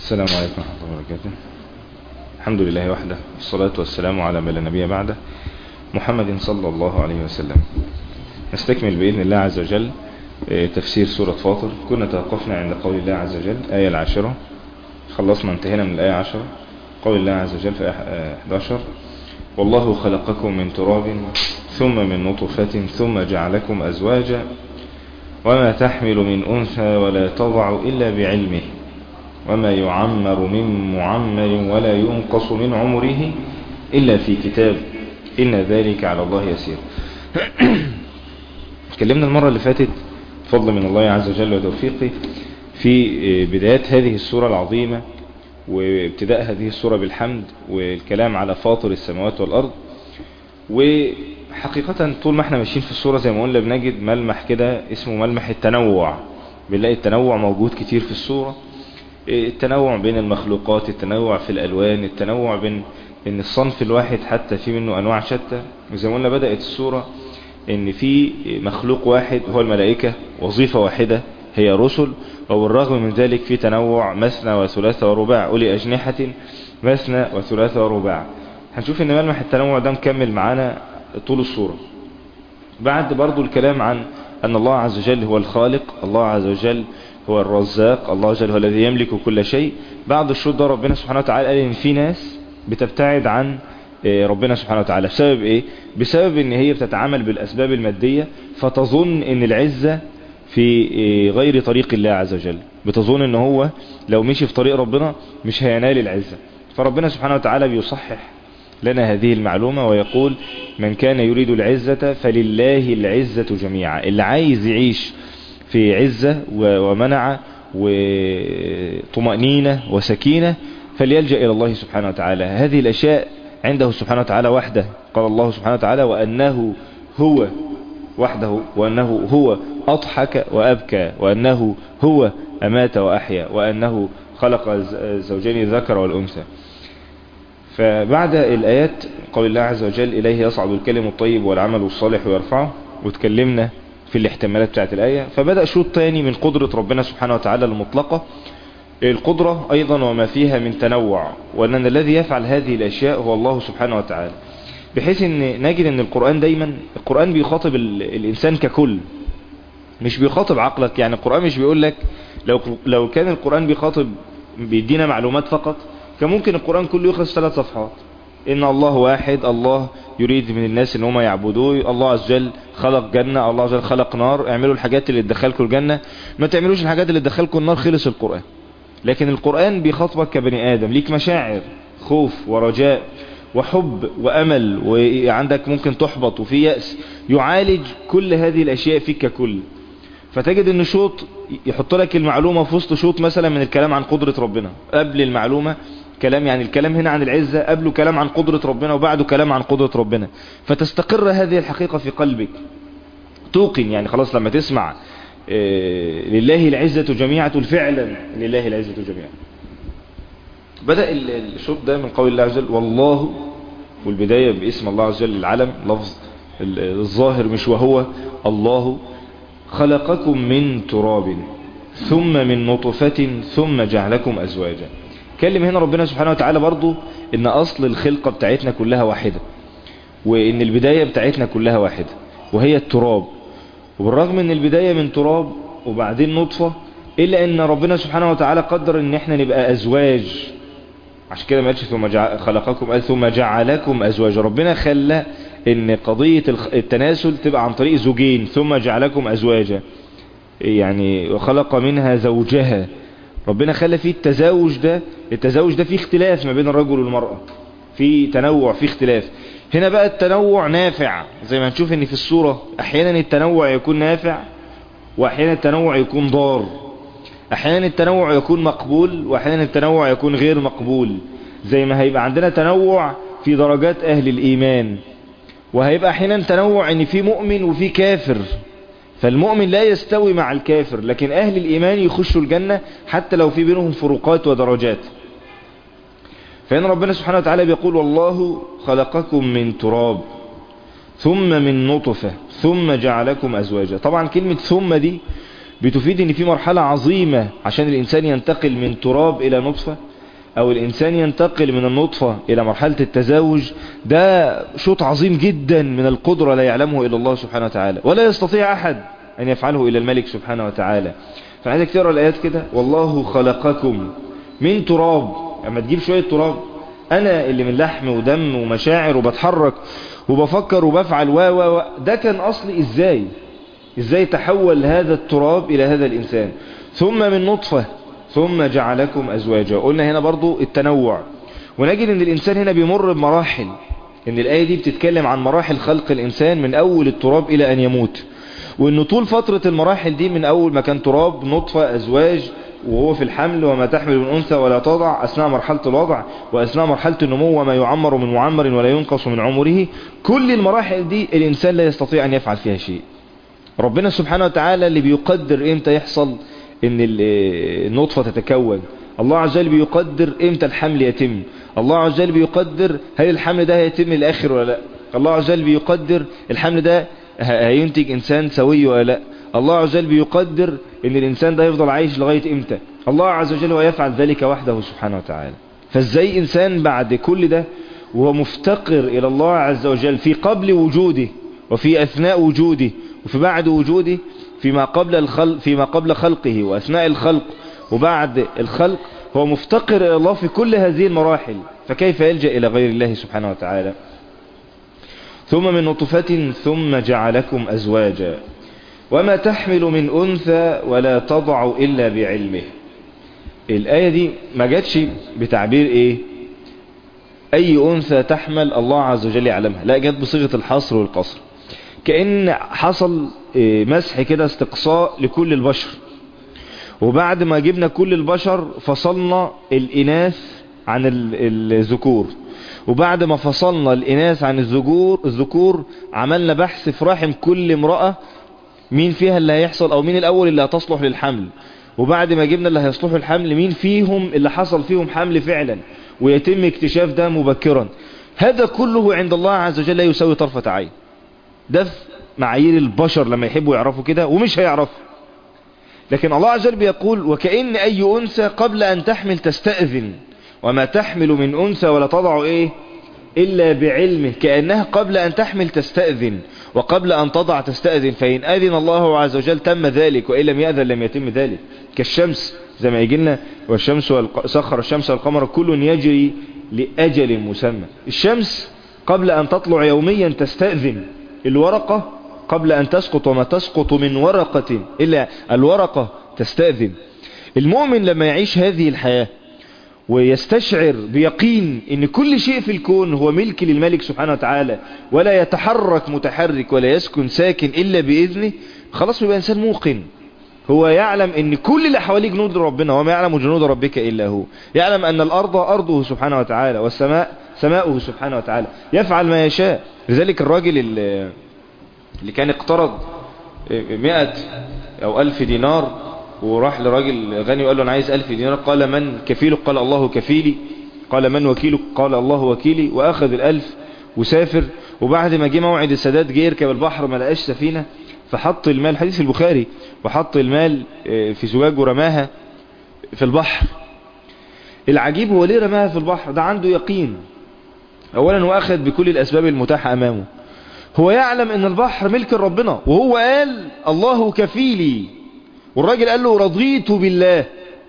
السلام عليكم ورحمة الله وبركاته الحمد لله وحده والصلاة والسلام على من لا نبي بعده محمد صلى الله عليه وسلم نستكمل بإذن الله عز وجل تفسير سورة فاطر كنا توقفنا عند قول الله عز وجل آية العاشرة خلصنا انتهينا من الآية عشرة قول الله عز وجل في آية 11 والله خلقكم من تراب ثم من نطفة ثم جعلكم أزواجا وما تحمل من أنثى ولا تضع إلا بعلمه وما يعمر من معمر ولا ينقص من عمره إلا في كتاب إن ذلك على الله يسير تكلمنا المرة اللي فاتت فضل من الله عز وجل وتوفيقه في بدايات هذه السورة العظيمة وابتداء هذه السورة بالحمد والكلام على فاطر السماوات والأرض وحقيقة طول ما احنا ماشيين في السورة زي ما قلنا بنجد ملمح كده اسمه ملمح التنوع بنلاقي التنوع موجود كتير في السورة التنوع بين المخلوقات التنوع في الألوان التنوع بين ان الصنف الواحد حتى في منه أنواع شتى وزي ما قلنا بدأت السورة ان في مخلوق واحد هو الملائكة وظيفة واحدة هي رسل وبالرغم من ذلك في تنوع مثنى وثلاث ورباع أولي أجنحة مثنى وثلاث ورباع هنشوف ان ملمح التنوع ده مكمل معانا طول الصورة بعد برضو الكلام عن أن الله عز وجل هو الخالق الله عز وجل هو الرزاق الله عز وجل هو الذي يملك كل شيء بعد الشوط ده ربنا سبحانه وتعالى قال ان في ناس بتبتعد عن ربنا سبحانه وتعالى بسبب ايه بسبب ان هي بتتعامل بالاسباب المادية فتظن ان العزة في غير طريق الله عز وجل بتظن ان هو لو مشي في طريق ربنا مش هينال العزة فربنا سبحانه وتعالى بيصحح لنا هذه المعلومة ويقول من كان يريد العزة فلله العزة جميعا اللي عايز يعيش في عزة ومنع وطمأنينة وسكينة فليلجأ إلى الله سبحانه وتعالى هذه الأشياء عنده سبحانه وتعالى وحده قال الله سبحانه وتعالى وأنه هو وحده وأنه هو أضحك وأبكى وأنه هو أمات وأحيا وأنه خلق الزوجين الذكر والأنثى فبعد الآيات قول الله عز وجل إليه يصعد الكلم الطيب والعمل الصالح ويرفعه وتكلمنا في الاحتمالات بتاعت الآية فبدأ شوط تاني من قدرة ربنا سبحانه وتعالى المطلقة القدرة أيضا وما فيها من تنوع وأن الذي يفعل هذه الأشياء هو الله سبحانه وتعالى بحيث أن نجد أن القرآن دايما القرآن بيخاطب الإنسان ككل مش بيخاطب عقلك يعني القرآن مش بيقول لك لو, لو كان القرآن بيخاطب بيدينا معلومات فقط كان ممكن القرآن كله يخلص ثلاث صفحات إن الله واحد الله يريد من الناس ان هم يعبدوه الله عز وجل خلق جنة الله عز وجل خلق نار اعملوا الحاجات اللي تدخلكم الجنة ما تعملوش الحاجات اللي تدخلكم النار خلص القرآن لكن القرآن بيخاطبك كبني آدم ليك مشاعر خوف ورجاء وحب وأمل وعندك ممكن تحبط وفي يأس يعالج كل هذه الأشياء فيك ككل فتجد ان شوط يحط لك المعلومة في وسط شوط مثلا من الكلام عن قدرة ربنا قبل المعلومة كلام يعني الكلام هنا عن العزة قبله كلام عن قدرة ربنا وبعده كلام عن قدرة ربنا فتستقر هذه الحقيقة في قلبك توقن يعني خلاص لما تسمع إيه لله العزة جميعا تقول فعلا لله العزة جميعا بدأ الشوط ده من قول الله عز وجل والله والبداية باسم الله عز وجل العلم لفظ الظاهر مش وهو الله خلقكم من تراب ثم من نطفة ثم جعلكم أزواجا كلم هنا ربنا سبحانه وتعالى برضو ان اصل الخلقة بتاعتنا كلها واحدة وان البداية بتاعتنا كلها واحدة وهي التراب وبالرغم ان البداية من تراب وبعدين نطفة الا ان ربنا سبحانه وتعالى قدر ان احنا نبقى ازواج عشان كده ما قالش ثم خلقكم قال ثم جعلكم ازواج ربنا خلى ان قضية التناسل تبقى عن طريق زوجين ثم جعلكم ازواجا يعني وخلق منها زوجها ربنا خلى فيه التزاوج ده التزاوج ده فيه اختلاف ما بين الرجل والمرأة في تنوع في اختلاف هنا بقى التنوع نافع زي ما نشوف ان في الصورة احيانا التنوع يكون نافع واحيانا التنوع يكون ضار احيانا التنوع يكون مقبول واحيانا التنوع يكون غير مقبول زي ما هيبقى عندنا تنوع في درجات اهل الايمان وهيبقى احيانا تنوع ان في مؤمن وفي كافر فالمؤمن لا يستوي مع الكافر لكن أهل الإيمان يخشوا الجنة حتى لو في بينهم فروقات ودرجات فإن ربنا سبحانه وتعالى بيقول والله خلقكم من تراب ثم من نطفة ثم جعلكم أزواجا طبعا كلمة ثم دي بتفيد ان في مرحلة عظيمة عشان الانسان ينتقل من تراب الى نطفة او الانسان ينتقل من النطفة الى مرحلة التزاوج ده شوط عظيم جدا من القدرة لا يعلمه الا الله سبحانه وتعالى ولا يستطيع احد ان يفعله الا الملك سبحانه وتعالى فعايزك تقرأ الايات كده والله خلقكم من تراب اما تجيب شوية تراب انا اللي من لحم ودم ومشاعر وبتحرك وبفكر وبفعل و و ده كان اصلي ازاي ازاي تحول هذا التراب الى هذا الانسان ثم من نطفة ثم جعلكم ازواجا قلنا هنا برضو التنوع ونجد ان الانسان هنا بيمر بمراحل ان الاية دي بتتكلم عن مراحل خلق الانسان من اول التراب الى ان يموت وان طول فترة المراحل دي من اول ما كان تراب نطفة ازواج وهو في الحمل وما تحمل من أنثى ولا تضع أثناء مرحلة الوضع وأثناء مرحلة النمو وما يعمر من معمر ولا ينقص من عمره كل المراحل دي الإنسان لا يستطيع أن يفعل فيها شيء ربنا سبحانه وتعالى اللي بيقدر إمتى يحصل إن النطفة تتكون الله عز وجل بيقدر إمتى الحمل يتم الله عز وجل بيقدر هل الحمل ده هيتم الآخر ولا لا الله عز وجل بيقدر الحمل ده هينتج إنسان سوي ولا لا الله عز وجل بيقدر ان الانسان ده يفضل عايش لغاية امتى الله عز وجل هو يفعل ذلك وحده سبحانه وتعالى فازاي انسان بعد كل ده وهو مفتقر الى الله عز وجل في قبل وجوده وفي اثناء وجوده وفي بعد وجوده فيما قبل الخلق فيما قبل خلقه واثناء الخلق وبعد الخلق هو مفتقر الى الله في كل هذه المراحل فكيف يلجأ الى غير الله سبحانه وتعالى ثم من نطفة ثم جعلكم ازواجا وما تحمل من أنثى ولا تضع إلا بعلمه الآية دي ما جاتش بتعبير إيه أي أنثى تحمل الله عز وجل يعلمها لا جات بصيغة الحصر والقصر كأن حصل مسح كده استقصاء لكل البشر وبعد ما جبنا كل البشر فصلنا الإناث عن الذكور وبعد ما فصلنا الإناث عن الذكور الذكور عملنا بحث في رحم كل امرأة مين فيها اللي هيحصل او مين الاول اللي هتصلح للحمل وبعد ما جبنا اللي هيصلحوا الحمل مين فيهم اللي حصل فيهم حمل فعلا ويتم اكتشاف ده مبكرا هذا كله عند الله عز وجل لا يساوي طرفة عين ده في معايير البشر لما يحبوا يعرفوا كده ومش هيعرفوا لكن الله عز وجل بيقول وكأن أي أنثى قبل أن تحمل تستأذن وما تحمل من أنثى ولا تضع إيه إلا بعلمه كأنها قبل أن تحمل تستأذن وقبل أن تضع تستأذن فإن أذن الله عز وجل تم ذلك وإن لم يأذن لم يتم ذلك كالشمس زي ما يجينا والشمس والق... سخر الشمس والقمر كل يجري لأجل مسمى الشمس قبل أن تطلع يوميا تستأذن الورقة قبل أن تسقط وما تسقط من ورقة إلا الورقة تستأذن المؤمن لما يعيش هذه الحياة ويستشعر بيقين ان كل شيء في الكون هو ملك للملك سبحانه وتعالى ولا يتحرك متحرك ولا يسكن ساكن الا باذنه خلاص بيبقى انسان موقن هو يعلم ان كل اللي حواليه جنود ربنا وما يعلم جنود ربك الا هو يعلم ان الارض ارضه سبحانه وتعالى والسماء سماؤه سبحانه وتعالى يفعل ما يشاء لذلك الراجل اللي, اللي كان اقترض مئة او الف دينار وراح لراجل غني وقال له انا عايز الف دينار قال من كفيلك قال الله كفيلي قال من وكيلك قال الله وكيلي واخذ الالف وسافر وبعد ما جه موعد السداد جه يركب البحر ما لقاش سفينة فحط المال حديث البخاري وحط المال في زجاج ورماها في البحر العجيب هو ليه رماها في البحر ده عنده يقين اولا هو اخذ بكل الاسباب المتاحة امامه هو يعلم ان البحر ملك ربنا وهو قال الله كفيلي والراجل قال له رضيت بالله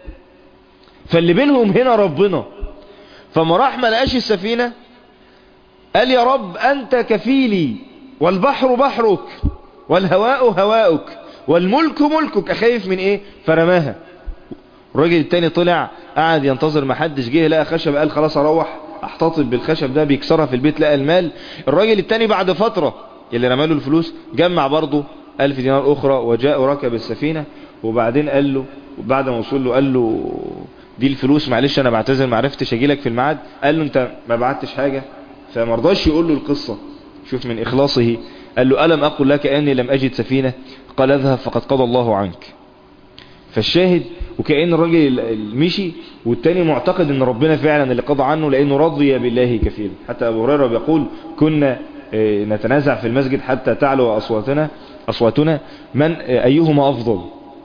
فاللي بينهم هنا ربنا فما راح ما لقاش السفينة قال يا رب أنت كفيلي والبحر بحرك والهواء هواؤك والملك ملكك أخايف من إيه فرماها الراجل التاني طلع قعد ينتظر ما حدش جه لقى خشب قال خلاص اروح احتطب بالخشب ده بيكسرها في البيت لقى المال الراجل التاني بعد فترة اللي رماله الفلوس جمع برضه ألف دينار أخرى وجاء وركب السفينة وبعدين قال له بعد ما وصل له قال له دي الفلوس معلش انا بعتذر ما عرفتش اجي لك في الميعاد قال له انت ما بعتش حاجة فما رضاش يقول له القصة شوف من اخلاصه قال له ألم أقل لك أني لم أجد سفينة قال اذهب فقد قضى الله عنك فالشاهد وكأن الراجل مشي والتاني معتقد ان ربنا فعلا اللي قضى عنه لانه رضي بالله كفيلا حتى ابو هريره بيقول كنا نتنازع في المسجد حتى تعلو اصواتنا اصواتنا من ايهما افضل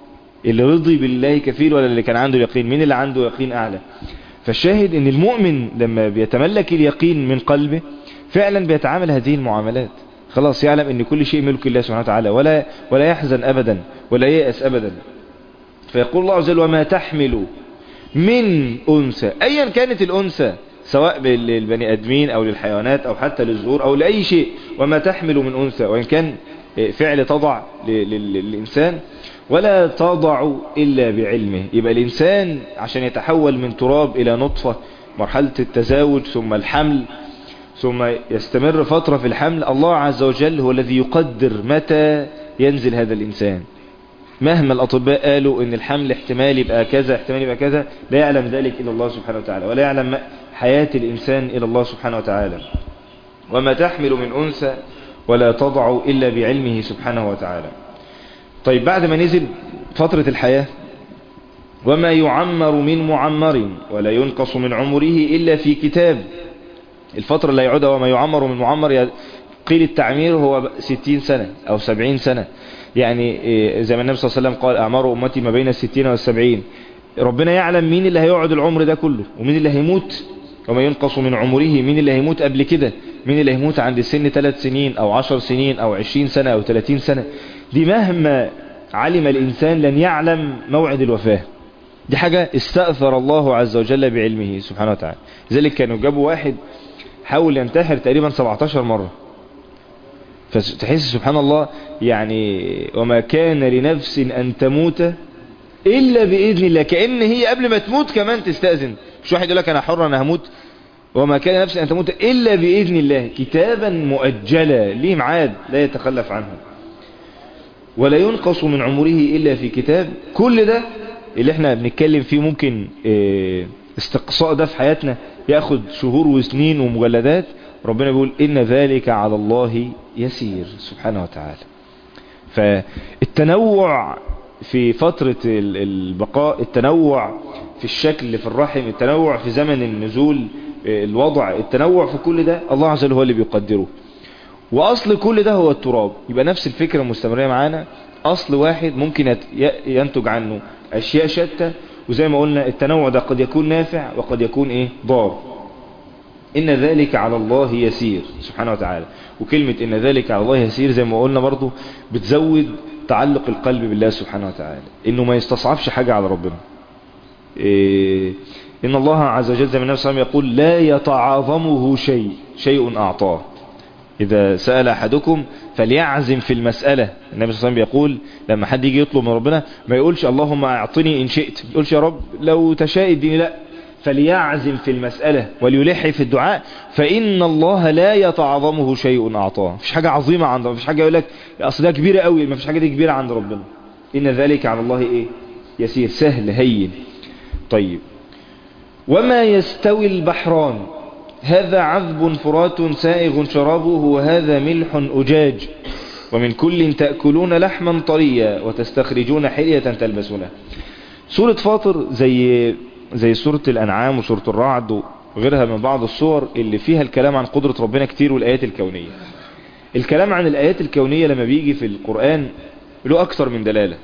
اللي رضي بالله كفيل ولا اللي كان عنده يقين مين اللي عنده يقين أعلى فالشاهد ان المؤمن لما بيتملك اليقين من قلبه فعلا بيتعامل هذه المعاملات خلاص يعلم ان كل شيء ملك الله سبحانه وتعالى ولا, ولا يحزن ابدا ولا ييأس ابدا فيقول الله عز وجل وما تحمل من أنثى أيا كانت الأنثى سواء للبني أدمين أو للحيوانات أو حتى للزهور أو لأي شيء وما تحمل من أنثى وإن كان فعل تضع للإنسان ولا تضع إلا بعلمه يبقى الإنسان عشان يتحول من تراب إلى نطفة مرحلة التزاوج ثم الحمل ثم يستمر فترة في الحمل الله عز وجل هو الذي يقدر متى ينزل هذا الإنسان مهما الأطباء قالوا ان الحمل احتمال يبقى كذا احتمال يبقى كذا لا يعلم ذلك إلا الله سبحانه وتعالى ولا يعلم حياة الإنسان إلا الله سبحانه وتعالى وما تحمل من أنثى ولا تضع إلا بعلمه سبحانه وتعالى طيب بعد ما نزل فترة الحياة وما يعمر من معمر ولا ينقص من عمره إلا في كتاب الفترة اللي يعودها وما يعمر من معمر قيل التعمير هو ستين سنة أو سبعين سنة يعني زي ما النبي صلى الله عليه وسلم قال أعمار أمتي ما بين الستين والسبعين ربنا يعلم مين اللي هيقعد العمر ده كله ومين اللي هيموت وما ينقص من عمره مين اللي هيموت قبل كده مين اللي هيموت عند سن ثلاث سنين أو عشر سنين أو عشرين سنة أو ثلاثين سنة دي مهما علم الإنسان لن يعلم موعد الوفاة دي حاجة استأثر الله عز وجل بعلمه سبحانه وتعالى لذلك كانوا جابوا واحد حاول ينتحر تقريبا 17 مرة فتحس سبحان الله يعني وما كان لنفس أن تموت إلا بإذن الله كأن هي قبل ما تموت كمان تستأذن مش واحد يقول لك أنا حر أنا هموت وما كان نفس أن تموت إلا بإذن الله كتابا مؤجلا ليه معاد لا يتخلف عنه ولا ينقص من عمره إلا في كتاب كل ده اللي احنا بنتكلم فيه ممكن استقصاء ده في حياتنا ياخد شهور وسنين ومجلدات ربنا بيقول إن ذلك على الله يسير سبحانه وتعالى فالتنوع في فترة البقاء التنوع في الشكل في الرحم التنوع في زمن النزول الوضع التنوع في كل ده الله عز وجل هو اللي بيقدره وأصل كل ده هو التراب يبقى نفس الفكرة مستمرة معانا أصل واحد ممكن ينتج عنه أشياء شتى وزي ما قلنا التنوع ده قد يكون نافع وقد يكون إيه ضار إن ذلك على الله يسير سبحانه وتعالى وكلمة إن ذلك على الله يسير زي ما قلنا برضو بتزود تعلق القلب بالله سبحانه وتعالى إنه ما يستصعبش حاجة على ربنا إيه إن الله عز وجل زي ما النبي صلى الله عليه وسلم يقول لا يتعاظمه شيء شيء أعطاه إذا سأل أحدكم فليعزم في المسألة النبي صلى الله عليه وسلم يقول لما حد يجي يطلب من ربنا ما يقولش اللهم أعطني إن شئت يقولش يا رب لو تشاء الدين لا فليعزم في المسألة وليلح في الدعاء فإن الله لا يتعظمه شيء أعطاه مفيش حاجة عظيمة عند مفيش حاجة يقول لك أصل ده كبيرة قوي مفيش حاجة دي كبيرة عند ربنا إن ذلك على الله إيه يسير سهل هين طيب وما يستوي البحران هذا عذب فرات سائغ شرابه وهذا ملح أجاج ومن كل تأكلون لحما طريا وتستخرجون حلية تلبسونها سورة فاطر زي زي سورة الأنعام وسورة الرعد وغيرها من بعض الصور اللي فيها الكلام عن قدرة ربنا كتير والآيات الكونية الكلام عن الآيات الكونية لما بيجي في القرآن له أكثر من دلالة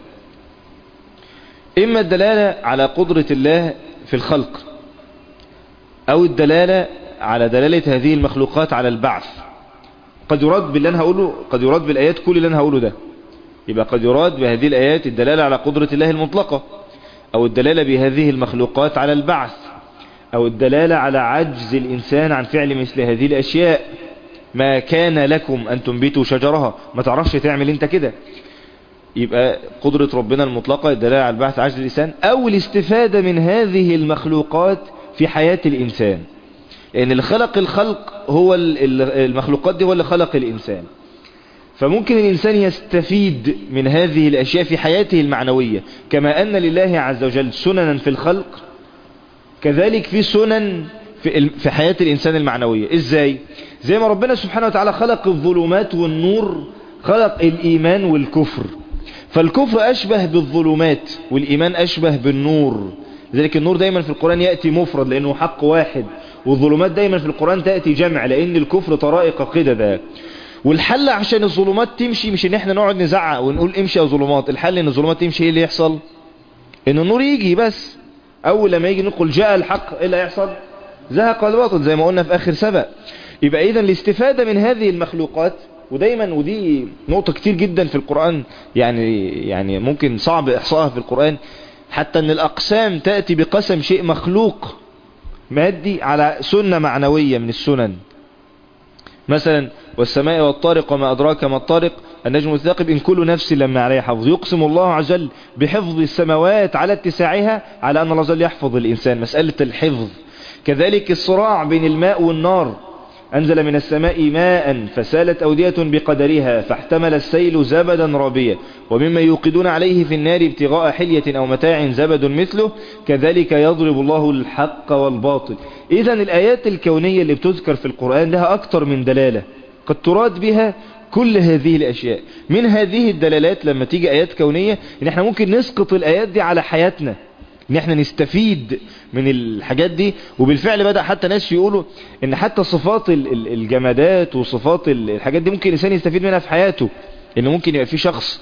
إما الدلالة على قدرة الله في الخلق أو الدلالة على دلالة هذه المخلوقات على البعث قد يراد باللي أنا هقوله قد يراد بالآيات كل اللي أنا هقوله ده يبقى قد يراد بهذه الآيات الدلالة على قدرة الله المطلقة أو الدلالة بهذه المخلوقات على البعث أو الدلالة على عجز الإنسان عن فعل مثل هذه الأشياء ما كان لكم أن تنبتوا شجرها ما تعرفش تعمل انت كده يبقى قدرة ربنا المطلقة الدلالة على البعث عجز الإنسان أو الاستفادة من هذه المخلوقات في حياة الإنسان لأن اللي خلق الخلق هو المخلوقات دي هو اللي خلق الإنسان فممكن الإنسان يستفيد من هذه الأشياء في حياته المعنوية كما أن لله عز وجل سننا في الخلق كذلك في سنن في حياة الإنسان المعنوية إزاي؟ زي ما ربنا سبحانه وتعالى خلق الظلمات والنور خلق الإيمان والكفر فالكفر أشبه بالظلمات والإيمان أشبه بالنور لذلك النور دايما في القرآن يأتي مفرد لأنه حق واحد والظلمات دايما في القرآن تأتي جمع لأن الكفر طرائق قددا والحل عشان الظلمات تمشي مش ان احنا نقعد نزعق ونقول امشي يا ظلمات الحل ان الظلمات تمشي ايه اللي يحصل ان النور يجي بس اول لما يجي نقول جاء الحق ايه اللي هيحصل زهق الباطل زي ما قلنا في اخر سبق يبقى اذا الاستفادة من هذه المخلوقات ودايما ودي نقطة كتير جدا في القرآن يعني يعني ممكن صعب احصائها في القرآن حتى ان الاقسام تأتي بقسم شيء مخلوق مادي على سنة معنوية من السنن مثلا والسماء والطارق وما أدراك ما الطارق النجم الثاقب إن كل نفس لما عليه حفظ يقسم الله عز وجل بحفظ السماوات على اتساعها على أن الله عز وجل يحفظ الإنسان مسألة الحفظ كذلك الصراع بين الماء والنار أنزل من السماء ماء فسالت أودية بقدرها فاحتمل السيل زبدا رابيا ومما يوقدون عليه في النار ابتغاء حلية أو متاع زبد مثله كذلك يضرب الله الحق والباطل إذا الآيات الكونية اللي بتذكر في القرآن لها أكثر من دلالة قد تراد بها كل هذه الأشياء من هذه الدلالات لما تيجي آيات كونية إن احنا ممكن نسقط الآيات دي على حياتنا ان احنا نستفيد من الحاجات دي وبالفعل بدأ حتى ناس يقولوا ان حتى صفات الجمادات وصفات الحاجات دي ممكن الانسان يستفيد منها في حياته ان ممكن يبقى في شخص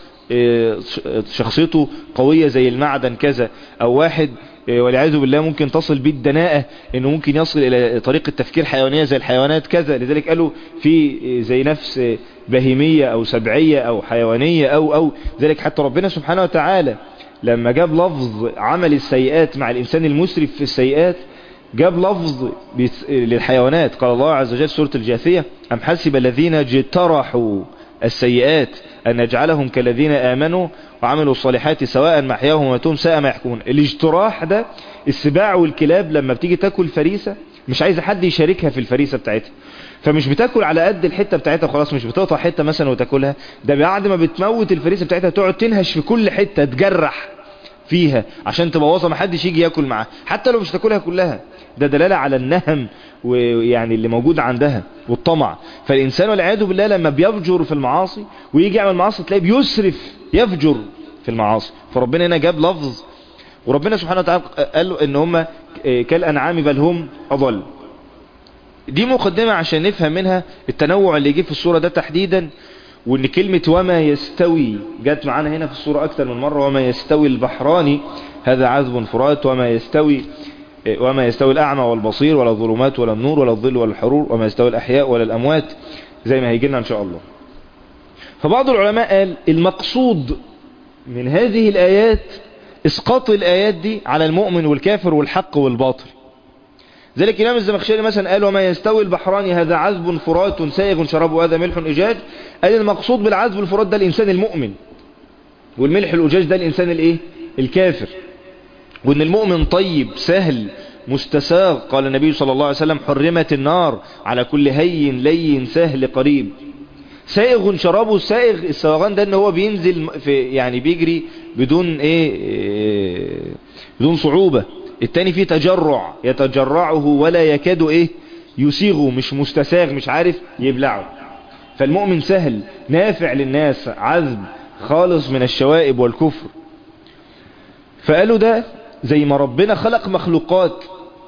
شخصيته قوية زي المعدن كذا او واحد والعياذ بالله ممكن تصل بيه الدناءة انه ممكن يصل الى طريقة تفكير حيوانية زي الحيوانات كذا لذلك قالوا في زي نفس بهيمية او سبعية او حيوانية او او ذلك حتى ربنا سبحانه وتعالى لما جاب لفظ عمل السيئات مع الإنسان المسرف في السيئات جاب لفظ للحيوانات قال الله عز وجل سورة الجاثية أم حسب الذين اجترحوا السيئات أن نجعلهم كالذين آمنوا وعملوا الصالحات سواء محياهم وماتهم ساء ما يحكمون الاجتراح ده السباع والكلاب لما بتيجي تاكل فريسة مش عايزة حد يشاركها في الفريسة بتاعتها فمش بتاكل على قد الحتة بتاعتها خلاص مش بتقطع حتة مثلا وتاكلها ده بعد ما بتموت الفريسة بتاعتها تقعد تنهش في كل حتة تجرح فيها عشان تبوظها ما حدش يجي ياكل معاها حتى لو مش تاكلها كلها ده دلالة على النهم ويعني اللي موجود عندها والطمع فالإنسان والعياذ بالله لما بيفجر في المعاصي ويجي يعمل معاصي تلاقيه بيسرف يفجر في المعاصي فربنا هنا جاب لفظ وربنا سبحانه وتعالى قال له ان هم كالأنعام بل هم أضل دي مقدمة عشان نفهم منها التنوع اللي جه في الصورة ده تحديدا وان كلمة وما يستوي جت معانا هنا في الصورة اكتر من مرة وما يستوي البحراني هذا عذب فرات وما يستوي وما يستوي الاعمى والبصير ولا الظلمات ولا النور ولا الظل ولا الحرور وما يستوي الاحياء ولا الاموات زي ما هيجي لنا ان شاء الله فبعض العلماء قال المقصود من هذه الايات اسقاط الايات دي على المؤمن والكافر والحق والباطل ذلك الإمام الزمخشري مثلا قال وما يستوي البحران هذا عذب فرات سائغ شراب وهذا ملح إجاج قال المقصود بالعذب الفرات ده الإنسان المؤمن والملح الأجاج ده الإنسان الإيه الكافر وإن المؤمن طيب سهل مستساغ قال النبي صلى الله عليه وسلم حرمت النار على كل هين لين سهل قريب سائغ شرابه سائغ السواغان ده ان هو بينزل في يعني بيجري بدون ايه, إيه بدون صعوبة التاني فيه تجرع يتجرعه ولا يكاد ايه يسيغه مش مستساغ مش عارف يبلعه فالمؤمن سهل نافع للناس عذب خالص من الشوائب والكفر فقالوا ده زي ما ربنا خلق مخلوقات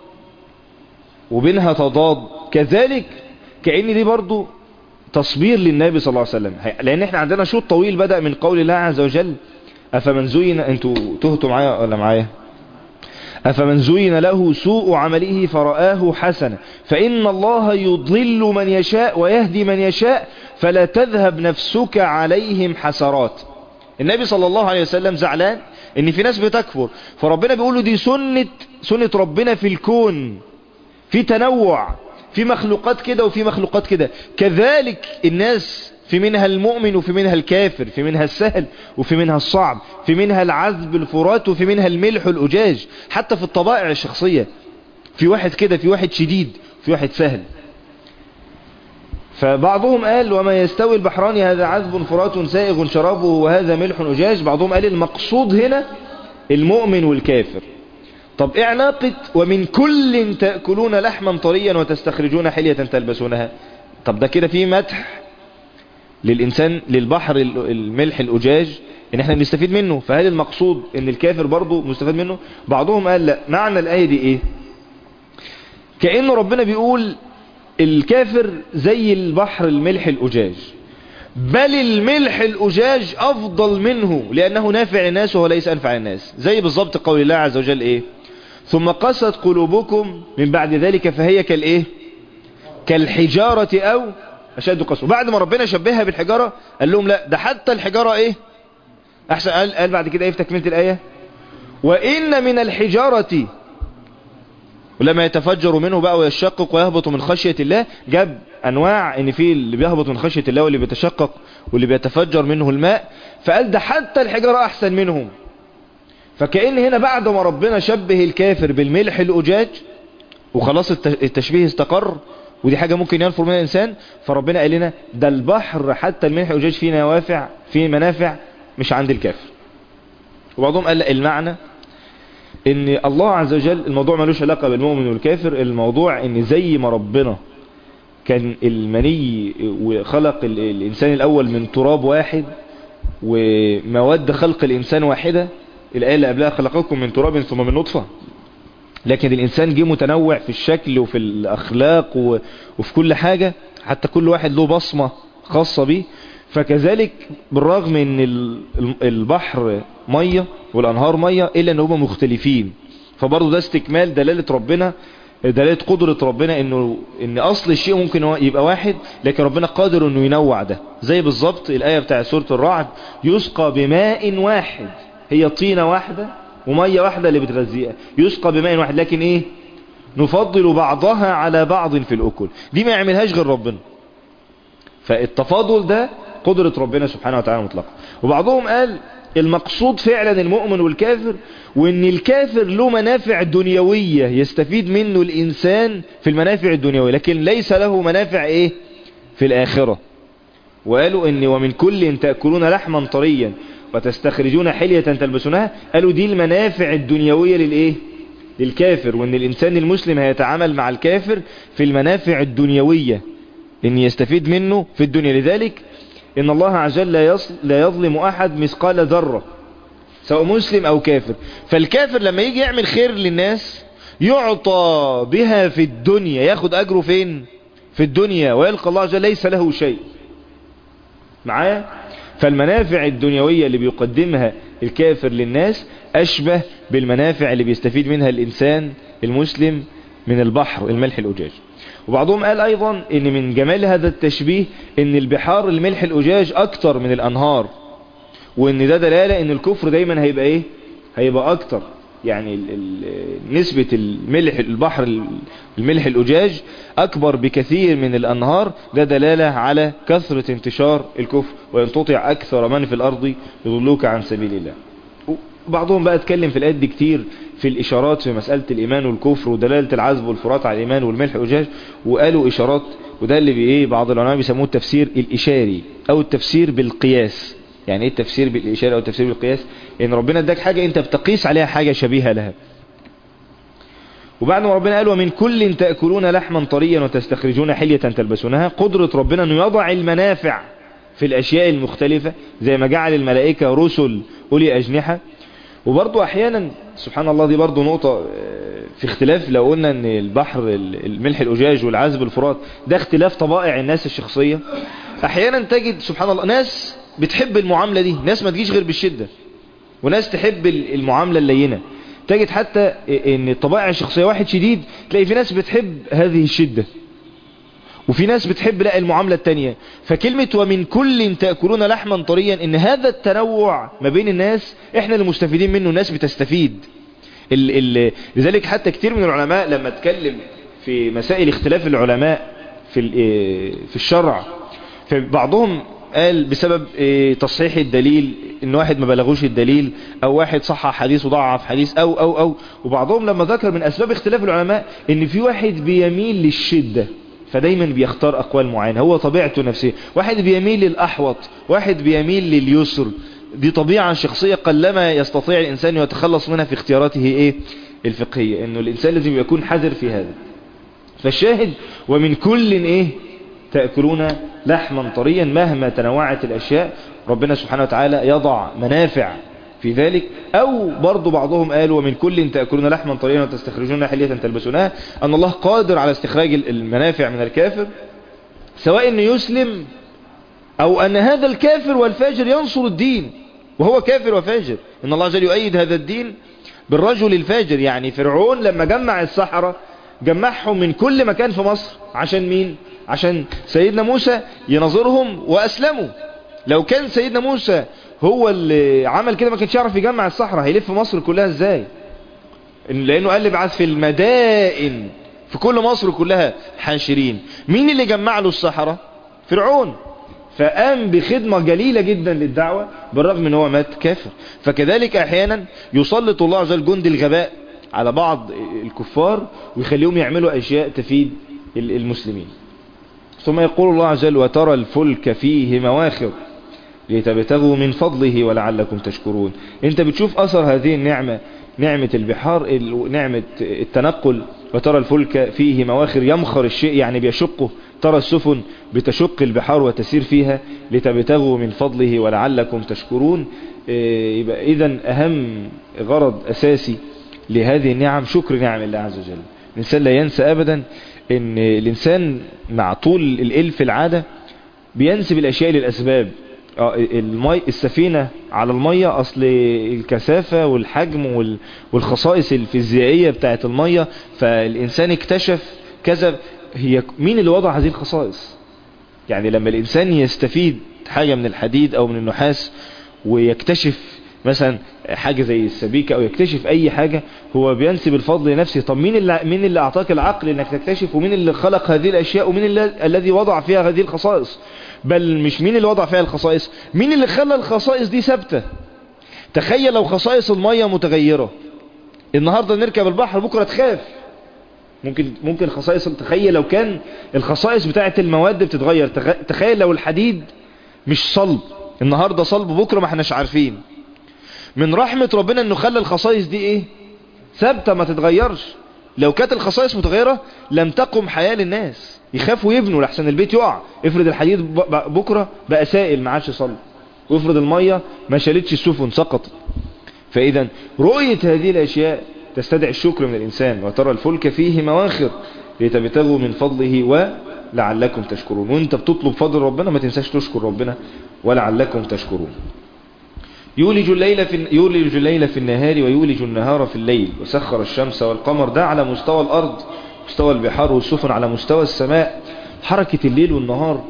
وبينها تضاد كذلك كأن دي برضو تصبير للنبي صلى الله عليه وسلم لان احنا عندنا شوط طويل بدأ من قول الله عز وجل افمن زين انتوا تهتوا معايا ولا معايا أفمن زين له سوء عمله فرآه حسنا فإن الله يضل من يشاء ويهدي من يشاء فلا تذهب نفسك عليهم حسرات النبي صلى الله عليه وسلم زعلان ان في ناس بتكفر فربنا بيقول له دي سنة سنة ربنا في الكون في تنوع في مخلوقات كده وفي مخلوقات كده كذلك الناس في منها المؤمن وفي منها الكافر في منها السهل وفي منها الصعب في منها العذب الفرات وفي منها الملح الأجاج حتى في الطبائع الشخصية في واحد كده في واحد شديد في واحد سهل فبعضهم قال وما يستوي البحران هذا عذب فرات سائغ شرابه وهذا ملح أجاج بعضهم قال المقصود هنا المؤمن والكافر طب ايه علاقة ومن كل تأكلون لحما طريا وتستخرجون حلية تلبسونها طب ده كده فيه مدح للإنسان للبحر الملح الأجاج ان احنا بنستفيد منه فهل المقصود ان الكافر برضه مستفاد منه بعضهم قال لا معنى الآية دي ايه كأن ربنا بيقول الكافر زي البحر الملح الأجاج بل الملح الأجاج أفضل منه لأنه نافع الناس وهو ليس أنفع الناس زي بالضبط قول الله عز وجل إيه ثم قست قلوبكم من بعد ذلك فهي كالإيه كالحجارة أو أشد قسوة بعد ما ربنا شبهها بالحجارة قال لهم لا ده حتى الحجارة إيه أحسن قال, قال بعد كده إيه في تكملة الآية وإن من الحجارة ولما يتفجر منه بقى ويشقق ويهبط من خشية الله جاب أنواع إن في اللي بيهبط من خشية الله واللي بيتشقق واللي بيتفجر منه الماء فقال ده حتى الحجارة أحسن منهم فكأن هنا بعد ما ربنا شبه الكافر بالملح الأجاج وخلاص التشبيه استقر ودي حاجة ممكن ينفر منها الإنسان فربنا قال لنا ده البحر حتى الملح الأجاج فيه نوافع فيه منافع مش عند الكافر وبعضهم قال المعنى ان الله عز وجل الموضوع ملوش علاقة بالمؤمن والكافر الموضوع ان زي ما ربنا كان المني وخلق الانسان الاول من تراب واحد ومواد خلق الانسان واحدة الايه اللي قبلها خلقكم من تراب ثم من نطفة لكن الانسان جه متنوع في الشكل وفي الاخلاق وفي كل حاجة حتى كل واحد له بصمة خاصة به فكذلك بالرغم ان البحر مية والانهار مية الا ان هم مختلفين فبرضه ده استكمال دلالة ربنا دلالة قدرة ربنا انه ان اصل الشيء ممكن يبقى واحد لكن ربنا قادر انه ينوع ده زي بالظبط الاية بتاع سورة الرعد يسقى بماء واحد هي طينة واحدة ومية واحدة اللي بتغذيها يسقى بماء واحد لكن ايه نفضل بعضها على بعض في الاكل دي ما يعملهاش غير ربنا فالتفاضل ده قدرة ربنا سبحانه وتعالى مطلقا وبعضهم قال المقصود فعلا المؤمن والكافر وان الكافر له منافع دنيوية يستفيد منه الانسان في المنافع الدنيوية لكن ليس له منافع ايه في الاخرة وقالوا ان ومن كل تأكلون لحما طريا وتستخرجون حلية تلبسونها قالوا دي المنافع الدنيوية للايه للكافر وان الانسان المسلم هيتعامل مع الكافر في المنافع الدنيوية ان يستفيد منه في الدنيا لذلك ان الله عز وجل لا يظلم احد مثقال ذرة سواء مسلم او كافر فالكافر لما يجي يعمل خير للناس يعطى بها في الدنيا ياخد اجره فين في الدنيا ويلقى الله عز وجل ليس له شيء معايا فالمنافع الدنيوية اللي بيقدمها الكافر للناس اشبه بالمنافع اللي بيستفيد منها الانسان المسلم من البحر الملح الأجاج وبعضهم قال أيضا ان من جمال هذا التشبيه ان البحار الملح الأجاج أكتر من الأنهار وان ده دلالة ان الكفر دايما هيبقى ايه هيبقى أكتر يعني ال ال نسبة الملح البحر الملح الأجاج أكبر بكثير من الأنهار ده دلالة على كثرة انتشار الكفر وأن تطع أكثر من في الأرض يضلوك عن سبيل الله بعضهم بقى اتكلم في الآيات دي كتير في الإشارات في مسألة الإيمان والكفر ودلالة العزب والفرات على الإيمان والملح والجاج وقالوا إشارات وده اللي بإيه بعض العلماء بيسموه التفسير الإشاري أو التفسير بالقياس يعني إيه التفسير بالإشارة أو التفسير بالقياس إن ربنا اداك حاجة أنت بتقيس عليها حاجة شبيهة لها وبعد ما ربنا قال ومن كل تأكلون لحما طريا وتستخرجون حلية تلبسونها قدرة ربنا أنه يضع المنافع في الأشياء المختلفة زي ما جعل الملائكة رسل أولي أجنحة وبرضو احيانا سبحان الله دي برضو نقطة في اختلاف لو قلنا ان البحر الملح الأجاج والعذب الفرات ده اختلاف طبائع الناس الشخصية احيانا تجد سبحان الله ناس بتحب المعاملة دي ناس ما تجيش غير بالشدة وناس تحب المعاملة اللينة تجد حتى ان الطبائع الشخصية واحد شديد تلاقي في ناس بتحب هذه الشدة وفي ناس بتحب لا المعاملة التانية فكلمة ومن كل تأكلون لحما طريا ان هذا التنوع ما بين الناس احنا اللي مستفيدين منه الناس بتستفيد ال ال لذلك حتى كتير من العلماء لما اتكلم في مسائل اختلاف العلماء في في الشرع فبعضهم قال بسبب تصحيح الدليل ان واحد ما بلغوش الدليل او واحد صحح حديث وضعف حديث او او او وبعضهم لما ذكر من اسباب اختلاف العلماء ان في واحد بيميل للشدة فدايما بيختار اقوال معينة هو طبيعته نفسه واحد بيميل للاحوط واحد بيميل لليسر دي طبيعة شخصية قلما يستطيع الانسان يتخلص منها في اختياراته ايه الفقهية انه الانسان لازم يكون حذر في هذا فالشاهد ومن كل ايه تأكلون لحما طريا مهما تنوعت الاشياء ربنا سبحانه وتعالى يضع منافع في ذلك او برضو بعضهم قالوا ومن كل تأكلون لحما طريا وتستخرجون حلية تلبسونها ان الله قادر على استخراج المنافع من الكافر سواء انه يسلم او ان هذا الكافر والفاجر ينصر الدين وهو كافر وفاجر ان الله جل يؤيد هذا الدين بالرجل الفاجر يعني فرعون لما جمع السحرة جمعهم من كل مكان في مصر عشان مين عشان سيدنا موسى ينظرهم واسلموا لو كان سيدنا موسى هو اللي عمل كده ما كانش يعرف يجمع الصحراء هيلف مصر كلها ازاي لانه قال لي بعث في المدائن في كل مصر كلها حاشرين مين اللي جمع له الصحراء فرعون فقام بخدمة جليلة جدا للدعوة بالرغم ان هو مات كافر فكذلك احيانا يسلط الله عز وجل جند الغباء على بعض الكفار ويخليهم يعملوا اشياء تفيد المسلمين ثم يقول الله عز وجل وترى الفلك فيه مواخر لتبتغوا من فضله ولعلكم تشكرون انت بتشوف اثر هذه النعمة نعمة البحار نعمة التنقل وترى الفلك فيه مواخر يمخر الشيء يعني بيشقه ترى السفن بتشق البحار وتسير فيها لتبتغوا من فضله ولعلكم تشكرون يبقى اذا اهم غرض اساسي لهذه النعم شكر نعم الله عز وجل الانسان لا ينسى ابدا ان الانسان مع طول الالف العادة بينسب الاشياء للاسباب المي السفينة على المية اصل الكثافة والحجم والخصائص الفيزيائية بتاعت المية فالانسان اكتشف كذا هي مين اللي وضع هذه الخصائص يعني لما الانسان يستفيد حاجة من الحديد او من النحاس ويكتشف مثلا حاجة زي السبيكة او يكتشف اي حاجة هو بينسب الفضل لنفسه طب مين اللي, مين اللي اعطاك العقل انك تكتشف ومين اللي خلق هذه الاشياء ومين اللي الذي وضع فيها هذه الخصائص بل مش مين اللي وضع فيها الخصائص مين اللي خلى الخصائص دي ثابتة تخيل لو خصائص المية متغيرة النهاردة نركب البحر بكرة تخاف ممكن ممكن خصائص تخيل لو كان الخصائص بتاعة المواد بتتغير تخيل لو الحديد مش صلب النهاردة صلب بكرة ما احناش عارفين من رحمة ربنا انه خلى الخصائص دي ايه ثابتة ما تتغيرش لو كانت الخصائص متغيرة لم تقم حياة للناس يخافوا يبنوا لحسن البيت يقع افرض الحديد بكرة بقى سائل ما عادش صلب وافرض المية ما شالتش السفن سقطت فاذا رؤية هذه الاشياء تستدعي الشكر من الانسان وترى الفلك فيه مواخر لتبتغوا من فضله ولعلكم تشكرون وانت بتطلب فضل ربنا ما تنساش تشكر ربنا ولعلكم تشكرون يولج الليل في يولج الليل في النهار ويولج النهار في الليل وسخر الشمس والقمر ده على مستوى الأرض مستوى البحار والسفن على مستوى السماء حركة الليل والنهار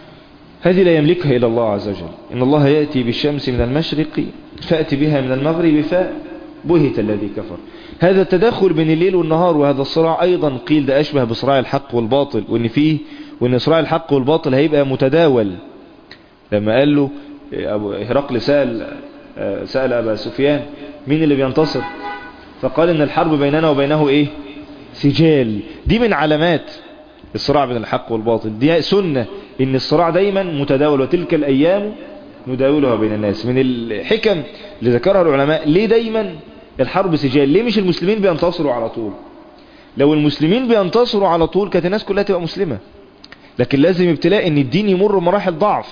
هذه لا يملكها إلا الله عز وجل إن الله يأتي بالشمس من المشرق فأتي بها من المغرب فبهت الذي كفر هذا التداخل بين الليل والنهار وهذا الصراع أيضا قيل ده أشبه بصراع الحق والباطل وإن فيه وإن صراع الحق والباطل هيبقى متداول لما قال له هرقل سأل سأل أبا سفيان مين اللي بينتصر فقال إن الحرب بيننا وبينه إيه سجال دي من علامات الصراع بين الحق والباطل دي سنة إن الصراع دايما متداول وتلك الأيام نداولها بين الناس من الحكم اللي ذكرها العلماء ليه دايما الحرب سجال ليه مش المسلمين بينتصروا على طول لو المسلمين بينتصروا على طول كانت الناس كلها تبقى مسلمة لكن لازم ابتلاء ان الدين يمر مراحل ضعف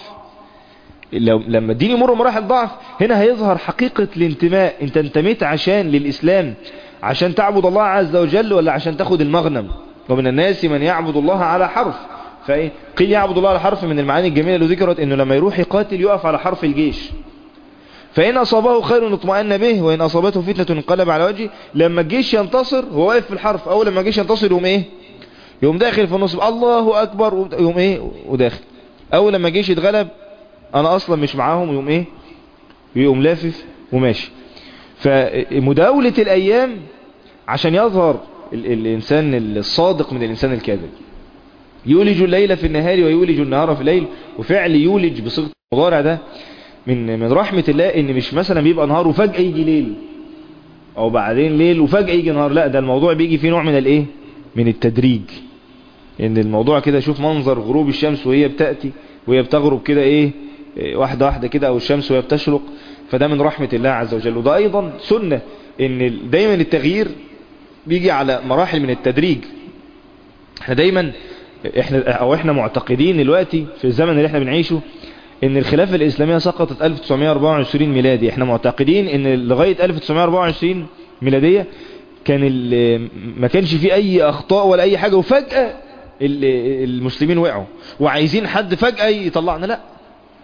لو لما الدين يمر مراحل ضعف هنا هيظهر حقيقة الانتماء انت انتميت عشان للإسلام عشان تعبد الله عز وجل ولا عشان تاخد المغنم ومن الناس من يعبد الله على حرف فايه قيل يعبد الله على حرف من المعاني الجميلة اللي ذكرت انه لما يروح يقاتل يقف على حرف الجيش فإن أصابه خير اطمأن به وإن أصابته فتنة انقلب على وجهه لما الجيش ينتصر هو واقف في الحرف أول لما الجيش ينتصر يقوم إيه يقوم داخل في النص الله أكبر يقوم إيه وداخل أول لما الجيش يتغلب أنا أصلا مش معاهم يقوم إيه يقوم لافف وماشي فمداولة الأيام عشان يظهر الإنسان الصادق من الإنسان الكاذب يولج الليل في النهار ويولج النهار في الليل وفعل يولج بصيغة المضارع ده من من رحمة الله ان مش مثلا بيبقى نهار وفجأة يجي ليل او بعدين ليل وفجأة يجي نهار لا ده الموضوع بيجي فيه نوع من الايه من التدريج ان الموضوع كده شوف منظر غروب الشمس وهي بتأتي وهي بتغرب كده ايه واحدة واحدة كده او الشمس وهي بتشرق فده من رحمة الله عز وجل وده ايضا سنة ان دايما التغيير بيجي على مراحل من التدريج احنا دايما احنا او احنا معتقدين دلوقتي في الزمن اللي احنا بنعيشه ان الخلافة الاسلامية سقطت 1924 ميلادي احنا معتقدين ان لغاية 1924 ميلادية كان ما كانش فيه اي اخطاء ولا اي حاجة وفجأة المسلمين وقعوا وعايزين حد فجأة يطلعنا لا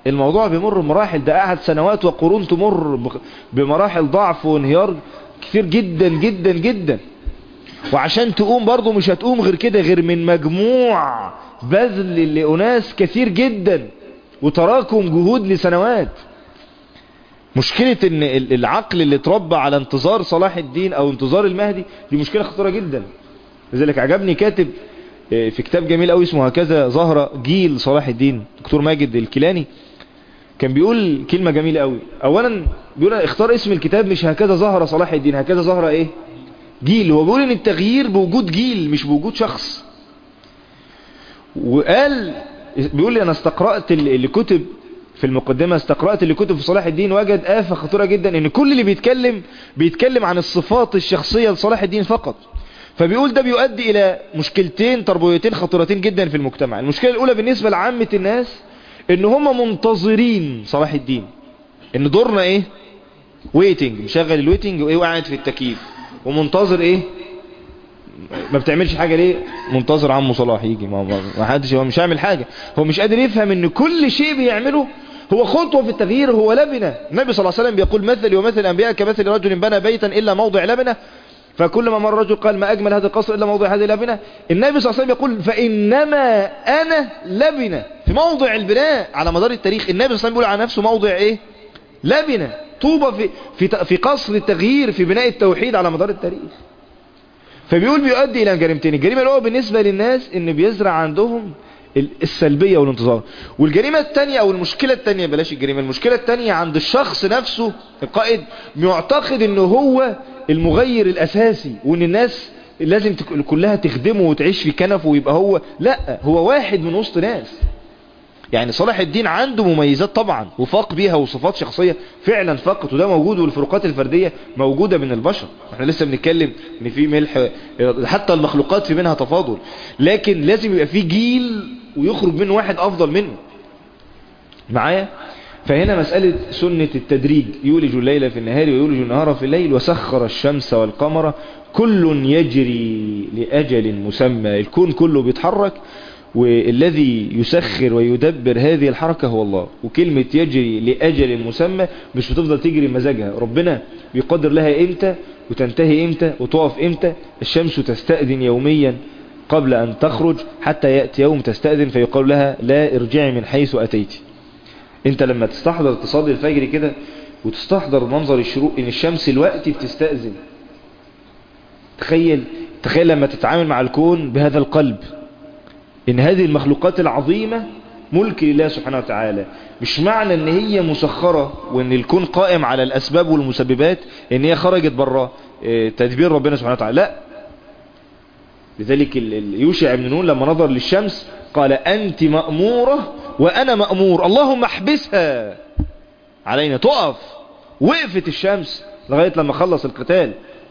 الموضوع بيمر بمراحل ده قعد سنوات وقرون تمر بمراحل ضعف وانهيار كثير جدا جدا جدا وعشان تقوم برضو مش هتقوم غير كده غير من مجموع بذل لأناس كثير جدا وتراكم جهود لسنوات مشكلة ان العقل اللي اتربى على انتظار صلاح الدين او انتظار المهدي دي مشكلة خطيرة جدا لذلك عجبني كاتب في كتاب جميل قوي اسمه هكذا ظهر جيل صلاح الدين دكتور ماجد الكيلاني كان بيقول كلمة جميلة قوي اولا بيقول اختار اسم الكتاب مش هكذا ظهر صلاح الدين هكذا ظهر ايه جيل هو بيقول ان التغيير بوجود جيل مش بوجود شخص وقال بيقول لي انا استقرأت اللي كتب في المقدمة استقرأت اللي كتب في صلاح الدين وجد آفة خطيرة جدا ان كل اللي بيتكلم بيتكلم عن الصفات الشخصية لصلاح الدين فقط فبيقول ده بيؤدي الى مشكلتين تربويتين خطيرتين جدا في المجتمع المشكلة الاولى بالنسبة لعامة الناس ان هم منتظرين صلاح الدين ان دورنا ايه ويتنج مشغل الويتنج وايه وقاعد في التكييف ومنتظر ايه ما بتعملش حاجة ليه منتظر عمه صلاح يجي ما, ما حدش هو مش هيعمل حاجة هو مش قادر يفهم ان كل شيء بيعمله هو خطوة في التغيير هو لبنة النبي صلى الله عليه وسلم بيقول مثل ومثل الأنبياء كمثل رجل بنى بيتا إلا موضع لبنة فكل ما مر رجل قال ما أجمل هذا القصر إلا موضع هذه اللبنة النبي صلى الله عليه وسلم يقول فإنما أنا لبنة في موضع البناء على مدار التاريخ النبي صلى الله عليه وسلم بيقول على نفسه موضع إيه لبنة طوبة في, في, في قصر التغيير في بناء التوحيد على مدار التاريخ فبيقول بيؤدي الى جريمتين الجريمة الاولى بالنسبة للناس ان بيزرع عندهم السلبية والانتظار والجريمة التانية او المشكلة التانية بلاش الجريمة المشكلة التانية عند الشخص نفسه القائد معتقد انه هو المغير الاساسي وان الناس لازم كلها تخدمه وتعيش في كنفه ويبقى هو لا هو واحد من وسط ناس يعني صلاح الدين عنده مميزات طبعا وفاق بيها وصفات شخصية فعلا فقط وده موجود والفروقات الفردية موجودة من البشر احنا لسه بنتكلم ان في ملح حتى المخلوقات في منها تفاضل لكن لازم يبقى في جيل ويخرج منه واحد افضل منه معايا فهنا مسألة سنة التدريج يولج الليل في النهار ويولج النهار في الليل وسخر الشمس والقمر كل يجري لأجل مسمى الكون كله بيتحرك والذي يسخر ويدبر هذه الحركة هو الله وكلمة يجري لأجل مسمى مش بتفضل تجري مزاجها ربنا بيقدر لها امتى وتنتهي امتى وتقف امتى الشمس تستأذن يوميا قبل أن تخرج حتى يأتي يوم تستأذن فيقال لها لا ارجعي من حيث أتيت انت لما تستحضر تصلي الفجر كده وتستحضر منظر الشروق ان الشمس الوقت بتستأذن تخيل تخيل لما تتعامل مع الكون بهذا القلب ان هذه المخلوقات العظيمة ملك لله سبحانه وتعالى مش معنى ان هي مسخرة وان الكون قائم على الاسباب والمسببات ان هي خرجت برا تدبير ربنا سبحانه وتعالى لا لذلك يوشع بن نون لما نظر للشمس قال انت مأمورة وانا مأمور اللهم احبسها علينا تقف وقفت الشمس لغاية لما خلص القتال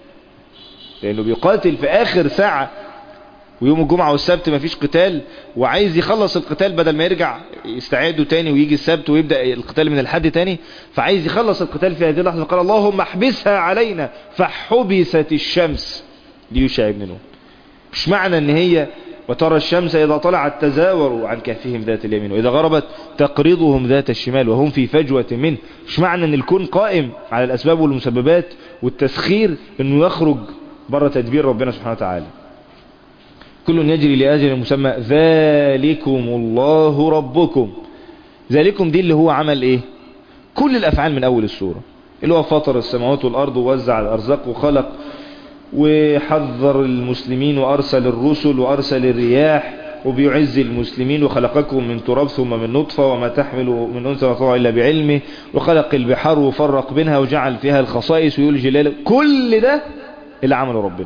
لانه بيقاتل في اخر ساعة ويوم الجمعة والسبت مفيش قتال وعايز يخلص القتال بدل ما يرجع يستعدوا تاني ويجي السبت ويبدأ القتال من الحد تاني فعايز يخلص القتال في هذه اللحظة قال اللهم احبسها علينا فحبست الشمس ليوشع بن نون مش معنى ان هي وترى الشمس إذا طلعت تزاوروا عن كهفهم ذات اليمين وإذا غربت تقرضهم ذات الشمال وهم في فجوة منه مش معنى ان الكون قائم على الأسباب والمسببات والتسخير انه يخرج بره تدبير ربنا سبحانه وتعالى كل يجري لأجل مسمى ذلكم الله ربكم ذلكم دي اللي هو عمل ايه كل الأفعال من أول السورة اللي هو فطر السماوات والأرض ووزع الأرزاق وخلق وحذر المسلمين وأرسل الرسل وأرسل الرياح وبيعز المسلمين وخلقكم من تراب ثم من نطفة وما تحمل من أنثى وطوع إلا بعلمه وخلق البحار وفرق بينها وجعل فيها الخصائص ويقول جلاله كل ده اللي عمله ربنا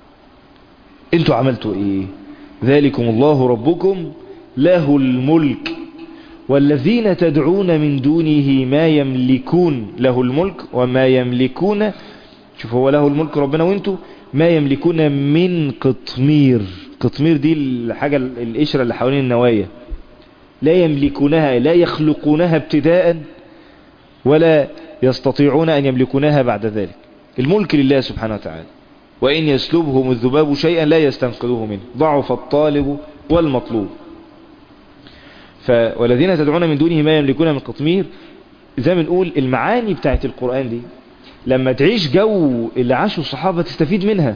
انتوا عملتوا ايه ذلكم الله ربكم له الملك والذين تدعون من دونه ما يملكون له الملك وما يملكون شوف هو له الملك ربنا وانتوا ما يملكون من قطمير قطمير دي الحاجة القشرة اللي حوالين النوايا لا يملكونها لا يخلقونها ابتداء ولا يستطيعون أن يملكونها بعد ذلك الملك لله سبحانه وتعالى وإن يسلبهم الذباب شيئا لا يستنقذوه منه ضعف الطالب والمطلوب ف والذين تدعون من دونه ما يملكون من قطمير زي ما نقول المعاني بتاعت القرآن دي لما تعيش جو اللي عاشوا الصحابة تستفيد منها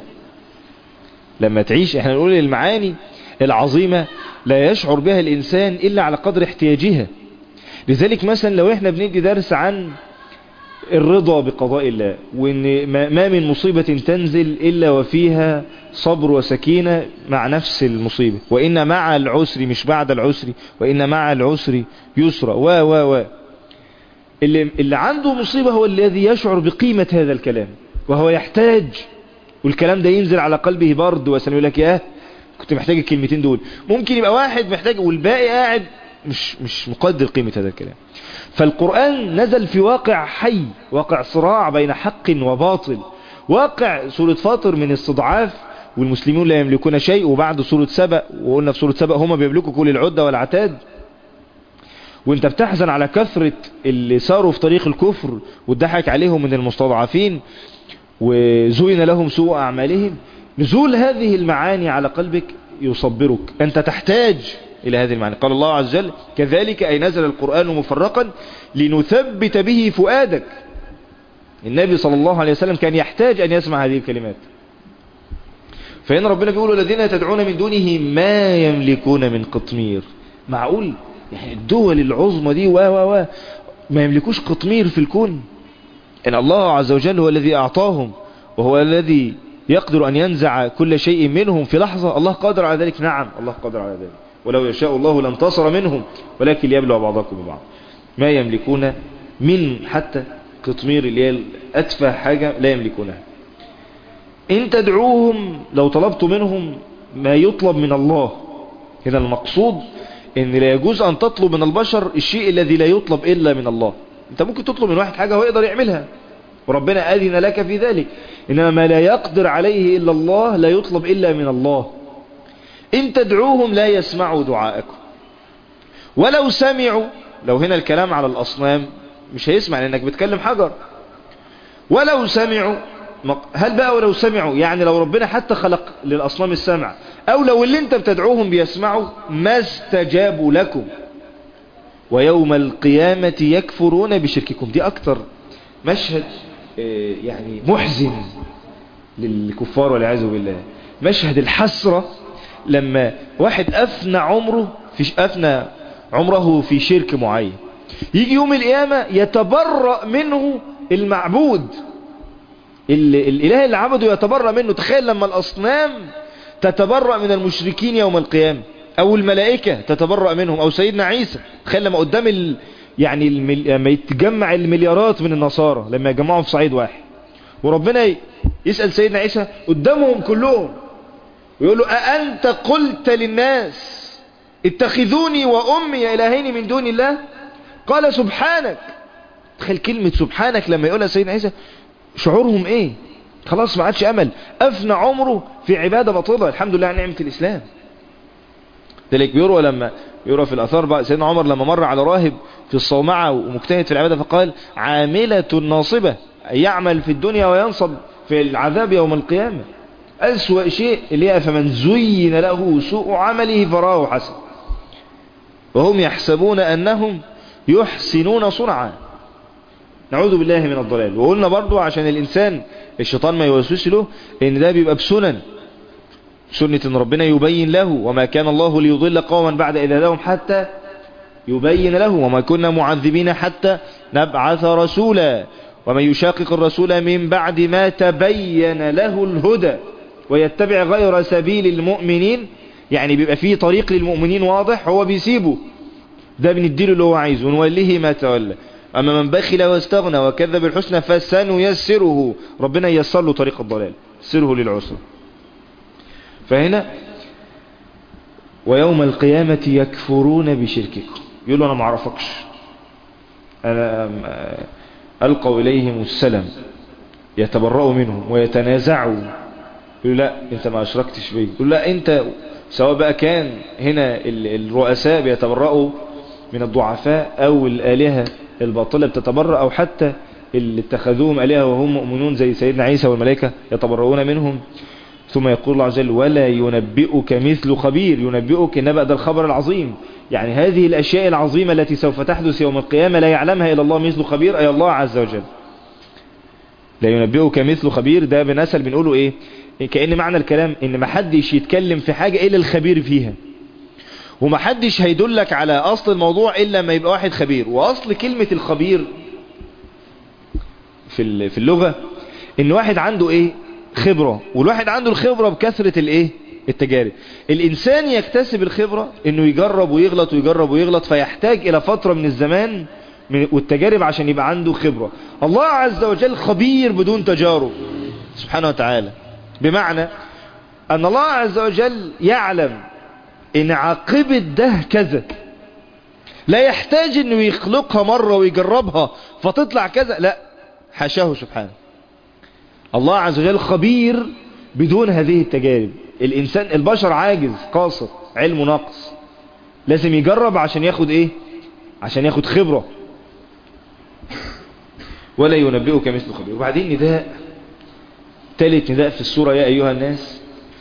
لما تعيش احنا نقول المعاني العظيمة لا يشعر بها الإنسان إلا على قدر احتياجها لذلك مثلا لو احنا بندي درس عن الرضا بقضاء الله وان ما من مصيبة تنزل الا وفيها صبر وسكينة مع نفس المصيبة وان مع العسر مش بعد العسر وان مع العسر يسرا و و و اللي, اللي عنده مصيبة هو الذي يشعر بقيمة هذا الكلام وهو يحتاج والكلام ده ينزل على قلبه برد وسنة يقول لك ياه كنت محتاج الكلمتين دول ممكن يبقى واحد محتاج والباقي قاعد مش مش مقدر قيمة هذا الكلام فالقرآن نزل في واقع حي واقع صراع بين حق وباطل واقع سورة فاطر من استضعاف والمسلمون لا يملكون شيء وبعد سورة سبأ وقلنا في سورة سبأ هم بيملكوا كل العدة والعتاد وانت بتحزن على كثرة اللي ساروا في طريق الكفر واتضحك عليهم من المستضعفين وزين لهم سوء أعمالهم نزول هذه المعاني على قلبك يصبرك أنت تحتاج إلى هذه المعاني قال الله عز وجل كذلك أي نزل القرآن مفرقا لنثبت به فؤادك النبي صلى الله عليه وسلم كان يحتاج أن يسمع هذه الكلمات فإن ربنا بيقول الذين تدعون من دونه ما يملكون من قطمير معقول يعني الدول العظمى دي و و و ما يملكوش قطمير في الكون إن الله عز وجل هو الذي أعطاهم وهو الذي يقدر أن ينزع كل شيء منهم في لحظة الله قادر على ذلك نعم الله قادر على ذلك ولو يشاء الله لانتصر منهم ولكن ليبلغ بعضكم ببعض ما يملكون من حتى قطمير اللي هي أتفه حاجة لا يملكونها إن تدعوهم لو طلبت منهم ما يطلب من الله هنا المقصود إن لا يجوز أن تطلب من البشر الشيء الذي لا يطلب إلا من الله أنت ممكن تطلب من واحد حاجة هو يقدر يعملها وربنا أذن لك في ذلك إنما ما لا يقدر عليه إلا الله لا يطلب إلا من الله إن تدعوهم لا يسمعوا دعاءكم ولو سمعوا لو هنا الكلام على الأصنام مش هيسمع لأنك بتكلم حجر ولو سمعوا هل بقى ولو سمعوا يعني لو ربنا حتى خلق للأصنام السمع أو لو اللي انت بتدعوهم بيسمعوا ما استجابوا لكم ويوم القيامة يكفرون بشرككم دي أكتر مشهد يعني محزن للكفار والعياذ بالله مشهد الحسرة لما واحد أفنى عمره في أفنى عمره في شرك معين يجي يوم القيامة يتبرأ منه المعبود الإله اللي عبده يتبرأ منه تخيل لما الأصنام تتبرأ من المشركين يوم القيامة أو الملائكة تتبرأ منهم أو سيدنا عيسى تخيل لما قدام ال... يعني المل... لما يتجمع المليارات من النصارى لما يجمعهم في صعيد واحد وربنا يسأل سيدنا عيسى قدامهم كلهم ويقول له أأنت قلت للناس اتخذوني وأمي إلهين من دون الله قال سبحانك تخيل كلمة سبحانك لما يقولها سيدنا عيسى شعورهم ايه خلاص ما عادش امل افنى عمره في عبادة باطلة الحمد لله على نعمة الاسلام ذلك بيروى لما يروى في الاثار بقى سيدنا عمر لما مر على راهب في الصومعة ومجتهد في العبادة فقال عاملة ناصبة يعمل في الدنيا وينصب في العذاب يوم القيامة أسوأ شيء اللي هي فمن زين له سوء عمله فراه حسن وهم يحسبون أنهم يحسنون صنعا نعوذ بالله من الضلال وقلنا برضو عشان الإنسان الشيطان ما يوسوس له إن ده بيبقى بسنن سنة إن ربنا يبين له وما كان الله ليضل قوما بعد إذا لهم حتى يبين له وما كنا معذبين حتى نبعث رسولا ومن يشاقق الرسول من بعد ما تبين له الهدى ويتبع غير سبيل المؤمنين يعني بيبقى فيه طريق للمؤمنين واضح هو بيسيبه ده بنديله اللي هو عايزه ونوليه ما تولى أما من بخل واستغنى وكذب الحسنى فسنيسره ربنا ييسر له طريق الضلال سره للعسر فهنا ويوم القيامة يكفرون بشرككم يقولوا أنا معرفكش أنا ألقوا إليهم السلام يتبرأوا منهم ويتنازعوا يقولوا لا أنت ما أشركتش بي يقولوا لا أنت سواء بقى كان هنا الرؤساء بيتبرأوا من الضعفاء أو الآلهة الباطلة بتتبرأ أو حتى اللي اتخذوهم آلهة وهم مؤمنون زي سيدنا عيسى والملائكة يتبرؤون منهم ثم يقول الله عز وجل ولا ينبئك مثل خبير ينبئك النبأ ده الخبر العظيم يعني هذه الأشياء العظيمة التي سوف تحدث يوم القيامة لا يعلمها إلا الله مثل خبير أي الله عز وجل لا ينبئك مثل خبير ده بنسل بنقوله إيه كأن معنى الكلام إن محدش يتكلم في حاجة إلا الخبير فيها ومحدش هيدلك على أصل الموضوع إلا ما يبقى واحد خبير وأصل كلمة الخبير في في اللغة إن واحد عنده إيه خبرة والواحد عنده الخبرة بكثرة الإيه التجارب الإنسان يكتسب الخبرة إنه يجرب ويغلط ويجرب ويغلط فيحتاج إلى فترة من الزمان والتجارب عشان يبقى عنده خبرة الله عز وجل خبير بدون تجارب سبحانه وتعالى بمعنى أن الله عز وجل يعلم إن عاقبة ده كذا لا يحتاج إنه يخلقها مرة ويجربها فتطلع كذا لا حاشاه سبحانه الله عز وجل خبير بدون هذه التجارب الإنسان البشر عاجز قاصر علمه نقص لازم يجرب عشان ياخد إيه عشان ياخد خبرة ولا ينبئك مثل خبير وبعدين نداء ثالث نداء في السورة يا أيها الناس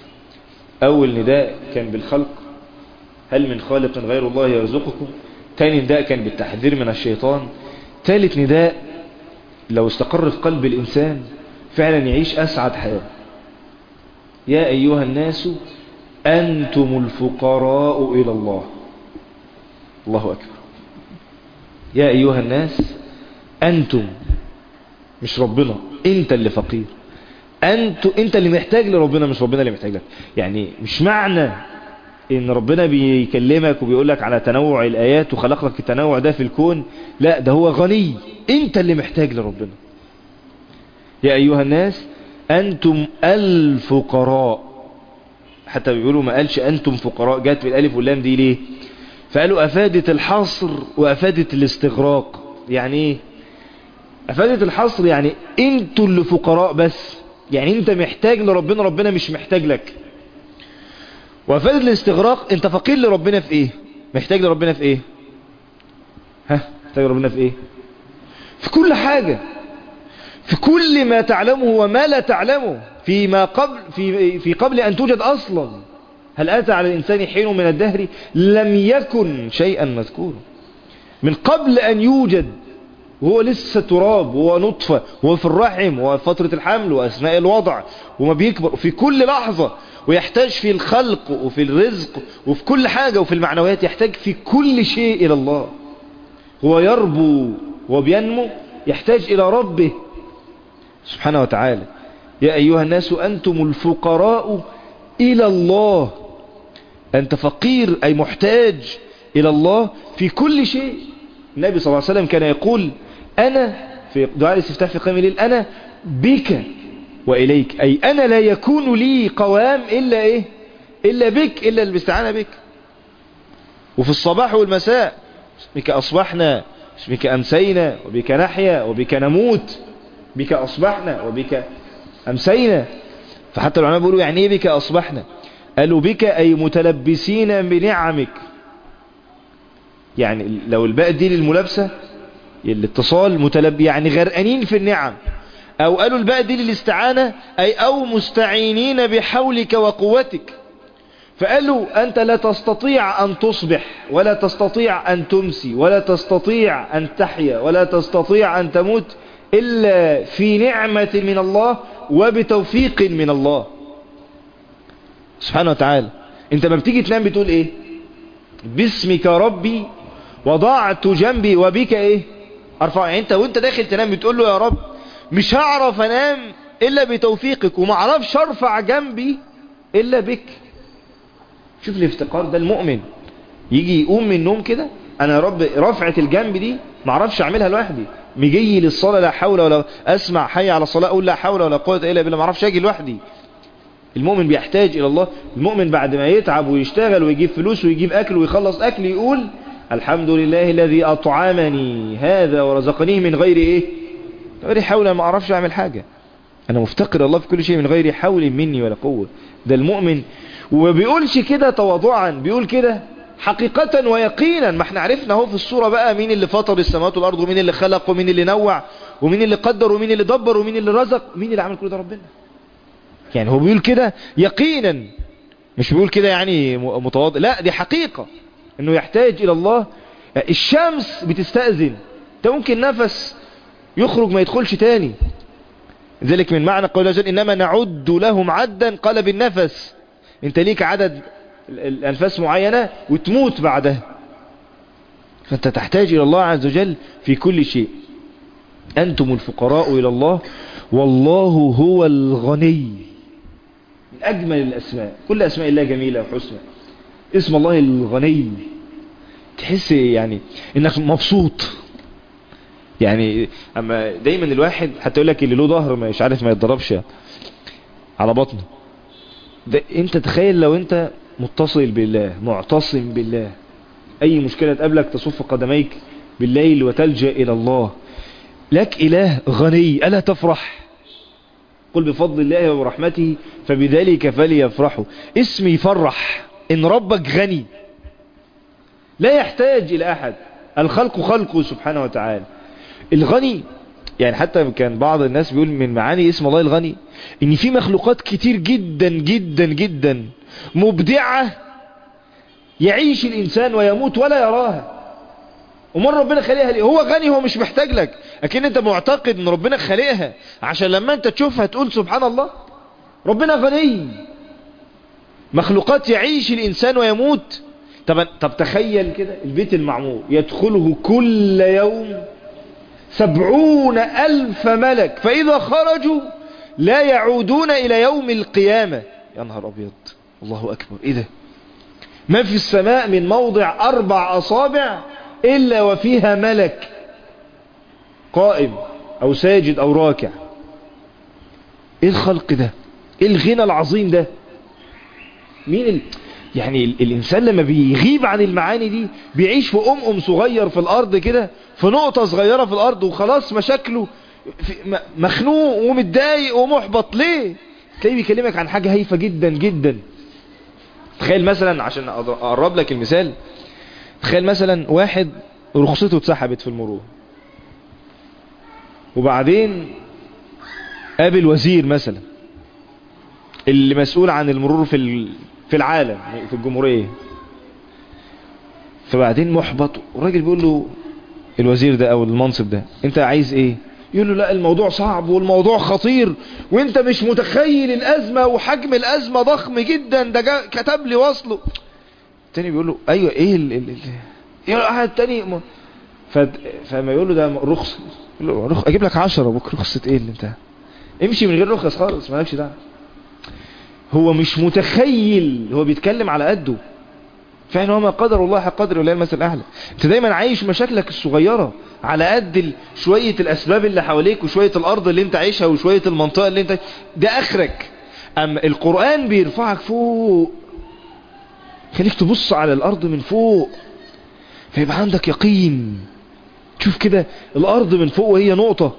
أول نداء كان بالخلق هل من خالق غير الله يرزقكم ثاني نداء كان بالتحذير من الشيطان ثالث نداء لو استقر في قلب الإنسان فعلا يعيش أسعد حياة يا أيها الناس أنتم الفقراء إلى الله الله أكبر يا أيها الناس أنتم مش ربنا أنت اللي فقير أنت, أنت اللي محتاج لربنا مش ربنا اللي محتاج لك يعني مش معنى ان ربنا بيكلمك وبيقول لك على تنوع الآيات وخلق لك التنوع ده في الكون لا ده هو غني انت اللي محتاج لربنا يا أيها الناس أنتم الفقراء حتى بيقولوا ما قالش أنتم فقراء جات بالالف واللام دي ليه فقالوا أفادت الحصر وأفادت الاستغراق يعني ايه أفادت الحصر يعني انتوا اللي فقراء بس يعني انت محتاج لربنا ربنا مش محتاج لك وفادت الاستغراق انت فقير لربنا في ايه محتاج لربنا في ايه ها محتاج لربنا في ايه في كل حاجة في كل ما تعلمه وما لا تعلمه فيما قبل في في قبل ان توجد اصلا هل اتى على الانسان حين من الدهر لم يكن شيئا مذكورا من قبل ان يوجد وهو لسه تراب وهو نطفة وهو في الرحم وهو في فترة الحمل وأثناء الوضع وما بيكبر في كل لحظة ويحتاج في الخلق وفي الرزق وفي كل حاجة وفي المعنويات يحتاج في كل شيء إلى الله هو يربو وبينمو يحتاج إلى ربه سبحانه وتعالى يا أيها الناس أنتم الفقراء إلى الله أنت فقير أي محتاج إلى الله في كل شيء النبي صلى الله عليه وسلم كان يقول أنا في دعاء الاستفتاح في قيام الليل أنا بك وإليك أي أنا لا يكون لي قوام إلا إيه إلا بك إلا الاستعانة بك وفي الصباح والمساء بك أصبحنا بك أمسينا وبك نحيا وبك نموت بك أصبحنا وبك أمسينا فحتى العلماء بيقولوا يعني إيه بك أصبحنا قالوا بك أي متلبسين بنعمك يعني لو الباء دي للملابسة الاتصال متلب يعني غرقانين في النعم او قالوا الباء دي للاستعانة اي او مستعينين بحولك وقوتك فقالوا انت لا تستطيع ان تصبح ولا تستطيع ان تمسي ولا تستطيع ان تحيا ولا تستطيع ان تموت الا في نعمة من الله وبتوفيق من الله سبحانه وتعالى انت ما بتيجي تنام بتقول ايه باسمك ربي وضعت جنبي وبك ايه ارفع يعني انت وانت داخل تنام بتقول له يا رب مش هعرف انام الا بتوفيقك وما اعرفش ارفع جنبي الا بك شوف الافتقار ده المؤمن يجي يقوم من النوم كده انا يا رب رفعة الجنب دي ما اعرفش اعملها لوحدي مجي للصلاة لا حول ولا اسمع حي على الصلاة اقول لا حول ولا قوة الا بالله ما اعرفش اجي لوحدي المؤمن بيحتاج الى الله المؤمن بعد ما يتعب ويشتغل ويجيب فلوس ويجيب اكل ويخلص اكل يقول الحمد لله الذي اطعمني هذا ورزقنيه من غير ايه غير حول ما اعرفش اعمل حاجة انا مفتقر الله في كل شيء من غير حول مني ولا قوة ده المؤمن وبيقولش كده تواضعا بيقول كده حقيقة ويقينا ما احنا عرفنا اهو في الصورة بقى مين اللي فطر السماوات والارض ومين اللي خلق ومين اللي نوع ومين اللي قدر ومين اللي دبر ومين اللي رزق مين اللي عمل كل ده ربنا يعني هو بيقول كده يقينا مش بيقول كده يعني متواضع لا دي حقيقة انه يحتاج الى الله الشمس بتستأذن انت ممكن نفس يخرج ما يدخلش تاني ذلك من معنى قول جل انما نعد لهم عدا قال بالنفس انت ليك عدد الانفاس معينة وتموت بعدها فانت تحتاج الى الله عز وجل في كل شيء انتم الفقراء الى الله والله هو الغني من اجمل الاسماء كل اسماء الله جميلة وحسنى اسم الله الغني تحس يعني انك مبسوط يعني اما دايما الواحد حتى يقول لك اللي له ظهر مش عارف ما يتضربش على بطنه ده انت تخيل لو انت متصل بالله معتصم بالله اي مشكلة تقابلك تصف قدميك بالليل وتلجأ الى الله لك اله غني الا تفرح قل بفضل الله ورحمته فبذلك فليفرحوا اسمي يفرح ان ربك غني لا يحتاج الى احد الخلق خلقه سبحانه وتعالى الغني يعني حتى كان بعض الناس بيقول من معاني اسم الله الغني ان في مخلوقات كتير جدا جدا جدا مبدعة يعيش الانسان ويموت ولا يراها ومر ربنا خلقها ليه هو غني هو مش محتاج لك لكن انت معتقد ان ربنا خلقها عشان لما انت تشوفها تقول سبحان الله ربنا غني مخلوقات يعيش الانسان ويموت طب, طب تخيل كده البيت المعمور يدخله كل يوم سبعون ألف ملك فإذا خرجوا لا يعودون إلى يوم القيامة يا نهار أبيض الله أكبر إيه ده ما في السماء من موضع أربع أصابع إلا وفيها ملك قائم أو ساجد أو راكع إيه الخلق ده إيه الغنى العظيم ده مين ال... يعني ال... الإنسان لما بيغيب عن المعاني دي بيعيش في أم أم صغير في الأرض كده في نقطة صغيرة في الأرض وخلاص مشاكله في مخنوق ومتضايق ومحبط ليه تلاقيه بيكلمك عن حاجة هايفة جدا جدا تخيل مثلا عشان أقرب لك المثال تخيل مثلا واحد رخصته اتسحبت في المرور وبعدين قابل وزير مثلا اللي مسؤول عن المرور في في العالم في الجمهورية فبعدين محبط والراجل بيقول له الوزير ده او المنصب ده انت عايز ايه يقول له لا الموضوع صعب والموضوع خطير وانت مش متخيل الازمة وحجم الازمة ضخم جدا ده كتب لي وصله التاني بيقول له ايوه ايه ال ال ال واحد تاني م... ف... فما يقول له ده رخص يقول له رخ... اجيب لك عشرة بكره رخصة ايه اللي انت امشي من غير رخص خالص مالكش دعوه هو مش متخيل هو بيتكلم على قده فعلا هو ما قدر الله حق قدر ولا المثل الاعلى انت دايما عايش مشاكلك الصغيرة على قد شوية الاسباب اللي حواليك وشوية الارض اللي انت عايشها وشوية المنطقة اللي انت ده اخرك اما القرآن بيرفعك فوق خليك تبص على الارض من فوق فيبقى عندك يقين تشوف كده الارض من فوق وهي نقطة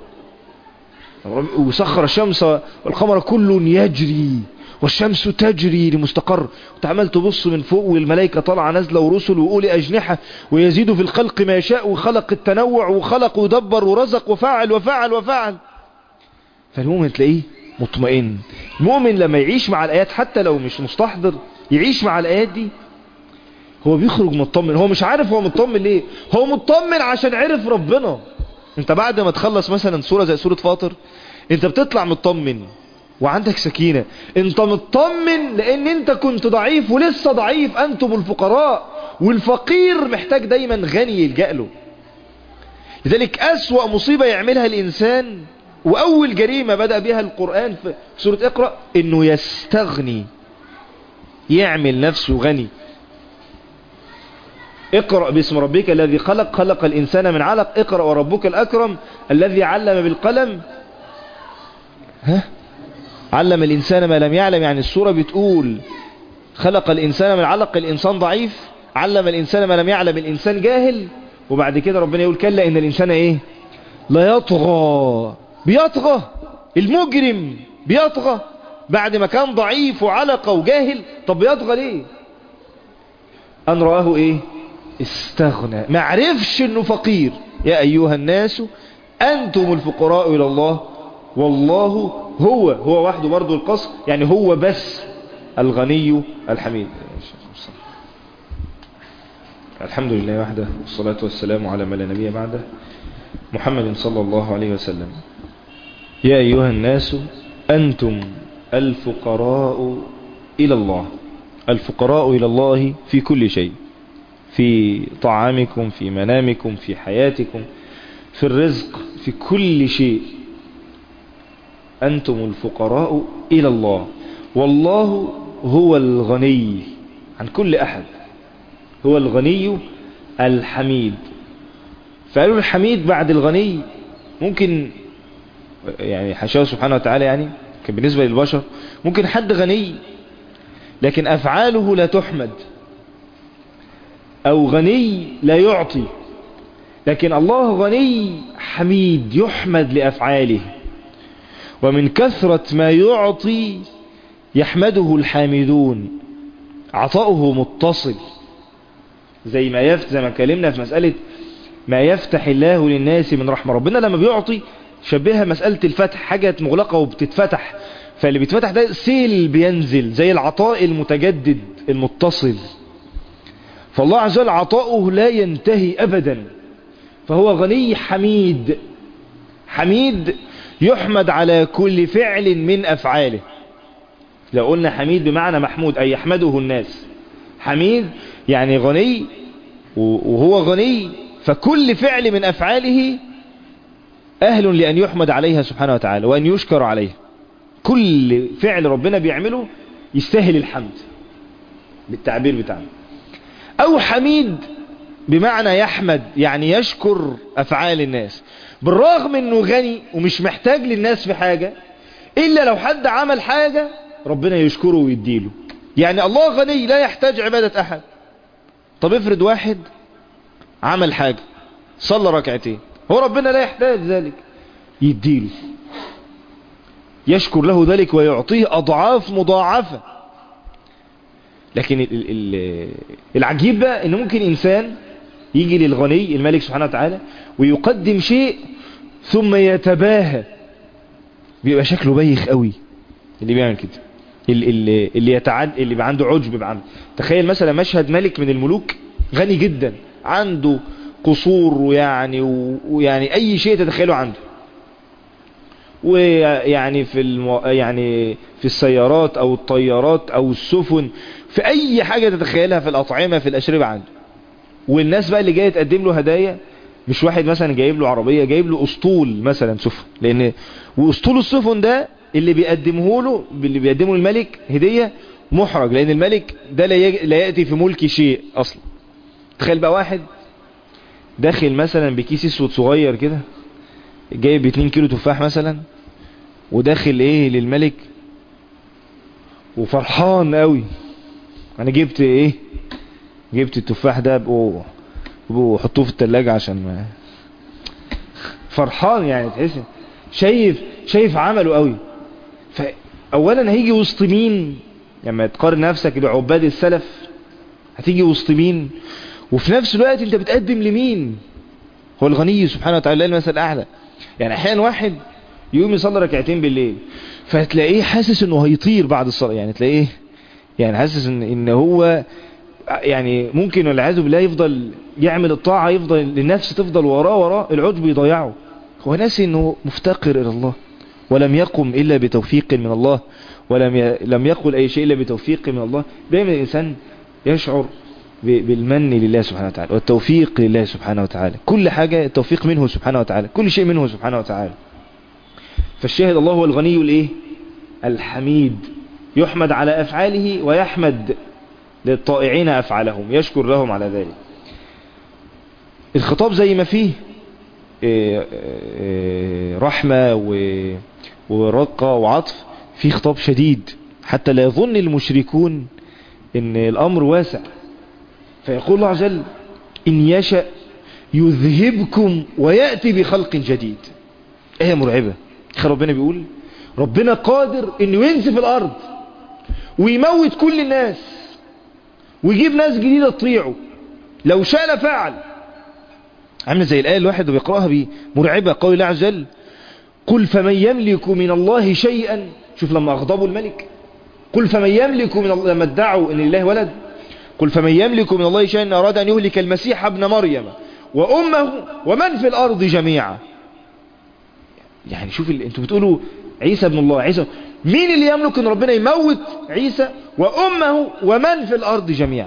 وسخر الشمس والقمر كل يجري والشمس تجري لمستقر وتعمل تبص من فوق والملائكة طالعة نازلة ورسل وأولي أجنحة ويزيد في الخلق ما يشاء وخلق التنوع وخلق ودبر ورزق وفعل وفعل وفعل فالمؤمن تلاقيه مطمئن المؤمن لما يعيش مع الآيات حتى لو مش مستحضر يعيش مع الآيات دي هو بيخرج مطمن هو مش عارف هو مطمن ليه هو مطمن عشان عرف ربنا انت بعد ما تخلص مثلا سورة زي سورة فاطر انت بتطلع مطمن وعندك سكينة انت مطمن لان انت كنت ضعيف ولسه ضعيف انتم الفقراء والفقير محتاج دايما غني يلجأ له لذلك اسوأ مصيبة يعملها الانسان واول جريمة بدأ بها القرآن في سورة اقرأ انه يستغني يعمل نفسه غني اقرأ باسم ربك الذي خلق خلق الإنسان من علق اقرأ وربك الأكرم الذي علم بالقلم ها علم الإنسان ما لم يعلم يعني السورة بتقول خلق الإنسان من علق الإنسان ضعيف علم الإنسان ما لم يعلم الإنسان جاهل وبعد كده ربنا يقول كلا إن الإنسان إيه لا يطغى بيطغى المجرم بيطغى بعد ما كان ضعيف وعلقة وجاهل طب بيطغى ليه أن رآه إيه استغنى ما عرفش انه فقير يا ايها الناس انتم الفقراء الى الله والله هو هو وحده برضو القصر يعني هو بس الغني الحميد الحمد لله وحده والصلاة والسلام على من لا نبي بعده محمد صلى الله عليه وسلم يا أيها الناس أنتم الفقراء إلى الله الفقراء إلى الله في كل شيء في طعامكم في منامكم في حياتكم في الرزق في كل شيء أنتم الفقراء إلى الله والله هو الغني عن كل أحد هو الغني الحميد فقالوا الحميد بعد الغني ممكن يعني حشاه سبحانه وتعالى يعني كان بالنسبة للبشر ممكن حد غني لكن أفعاله لا تحمد أو غني لا يعطي لكن الله غني حميد يحمد لأفعاله ومن كثرة ما يعطي يحمده الحامدون عطاؤه متصل زي ما يفتح زي ما اتكلمنا في مسألة ما يفتح الله للناس من رحمة ربنا لما بيعطي شبهها مسألة الفتح حاجة مغلقة وبتتفتح فاللي بيتفتح ده سيل بينزل زي العطاء المتجدد المتصل فالله عز وجل عطاؤه لا ينتهي أبدا فهو غني حميد حميد يحمد على كل فعل من أفعاله لو قلنا حميد بمعنى محمود أي يحمده الناس حميد يعني غني وهو غني فكل فعل من أفعاله أهل لأن يحمد عليها سبحانه وتعالى وأن يشكر عليها كل فعل ربنا بيعمله يستاهل الحمد بالتعبير بتاعنا أو حميد بمعنى يحمد يعني يشكر أفعال الناس بالرغم أنه غني ومش محتاج للناس في حاجة إلا لو حد عمل حاجة ربنا يشكره ويديله يعني الله غني لا يحتاج عبادة أحد طب افرض واحد عمل حاجة صلى ركعتين هو ربنا لا يحتاج ذلك يديله يشكر له ذلك ويعطيه أضعاف مضاعفة لكن ال ال العجيب بقى ان ممكن انسان يجي للغني الملك سبحانه وتعالى ويقدم شيء ثم يتباهى بيبقى شكله بايخ قوي اللي بيعمل كده اللي, اللي يتعد اللي بيبقى عنده عجب بعمل تخيل مثلا مشهد ملك من الملوك غني جدا عنده قصور ويعني ويعني اي شيء تتخيله عنده ويعني في الم... يعني في السيارات او الطيارات او السفن في اي حاجة تتخيلها في الاطعمة في الاشربة عنده والناس بقى اللي جاية تقدم له هدايا مش واحد مثلا جايب له عربية جايب له اسطول مثلا سفن لان واسطول السفن ده اللي بيقدمه له اللي بيقدمه الملك هدية محرج لان الملك ده لا, يج... لا يأتي في ملك شيء اصلا تخيل بقى واحد داخل مثلا بكيس اسود صغير كده جايب 2 كيلو تفاح مثلا وداخل ايه للملك وفرحان قوي انا جبت ايه جبت التفاح ده بقوا وحطوه في التلاجة عشان ما فرحان يعني تحس شايف شايف عمله قوي فاولا هيجي وسط مين لما تقارن نفسك لعباد السلف هتيجي وسط مين وفي نفس الوقت انت بتقدم لمين هو الغني سبحانه وتعالى المثل الاعلى يعني احيانا واحد يقوم يصلي ركعتين بالليل فتلاقيه حاسس انه هيطير بعد الصلاة يعني تلاقيه يعني حاسس ان, إن هو يعني ممكن والعياذ بالله يفضل يعمل الطاعة يفضل النفس تفضل وراه وراه العجب يضيعه هو ناسي انه مفتقر الى الله ولم يقم الا بتوفيق من الله ولم ي... لم يقل اي شيء الا بتوفيق من الله دايما الانسان يشعر بالمن لله سبحانه وتعالى والتوفيق لله سبحانه وتعالى كل حاجة التوفيق منه سبحانه وتعالى كل شيء منه سبحانه وتعالى فالشاهد الله هو الغني الايه الحميد يحمد على افعاله ويحمد للطائعين افعالهم يشكر لهم على ذلك الخطاب زي ما فيه رحمة ورقة وعطف فيه خطاب شديد حتى لا يظن المشركون ان الامر واسع فيقول الله عز وجل ان يشأ يذهبكم ويأتي بخلق جديد ايه مرعبة ربنا بيقول ربنا قادر انه ينسف الارض ويموت كل الناس ويجيب ناس جديدة تطيعه لو شاء لفعل عامل زي الآية الواحد بيقرأها بي مرعبة قول الله عز وجل قل فمن يملك من الله شيئا شوف لما أغضبوا الملك قل فمن يملك من الله لما ادعوا ان الله ولد قل فمن يملك من الله شيئا إن أراد أن يهلك المسيح ابن مريم وأمه ومن في الأرض جميعا يعني شوف ال... انتوا بتقولوا عيسى ابن الله عيسى مين اللي يملك ان ربنا يموت عيسى وأمه ومن في الأرض جميعا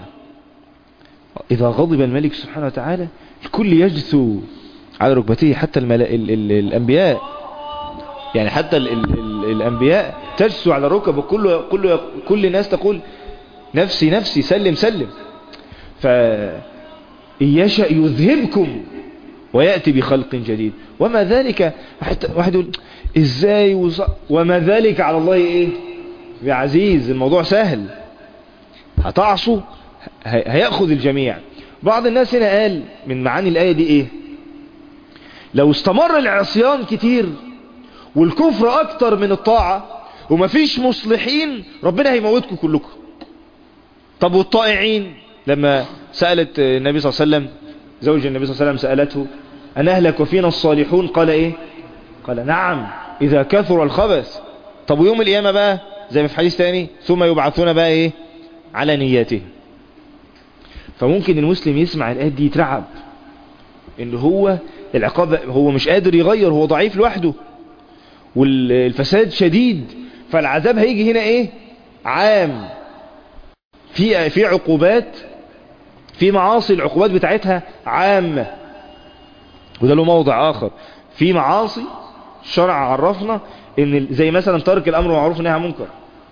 إذا غضب الملك سبحانه وتعالى الكل يجثو على ركبتيه حتى الملا... ال... ال... الأنبياء يعني حتى ال... ال... ال... الأنبياء تجثو على ركب كل كل كل الناس تقول نفسي نفسي سلم سلم ف يشاء يذهبكم ويأتي بخلق جديد وما ذلك حتى واحد يقول ازاي وص... وما ذلك على الله ايه بعزيز الموضوع سهل هتعصوا هي... هيأخذ الجميع بعض الناس هنا قال من معاني الآية دي ايه لو استمر العصيان كتير والكفر اكتر من الطاعة ومفيش مصلحين ربنا هيموتكم كلكم طب والطائعين لما سألت النبي صلى الله عليه وسلم زوج النبي صلى الله عليه وسلم سألته أن أهلك وفينا الصالحون قال إيه قال نعم إذا كثر الخبث طب ويوم القيامة بقى زي ما في حديث تاني ثم يبعثون بقى إيه على نياته فممكن المسلم يسمع الآيات دي يترعب إن هو العقاب هو مش قادر يغير هو ضعيف لوحده والفساد شديد فالعذاب هيجي هنا إيه عام في في عقوبات في معاصي العقوبات بتاعتها عامة وده له موضع آخر في معاصي الشرع عرفنا ان زي مثلا ترك الأمر معروف انها منكر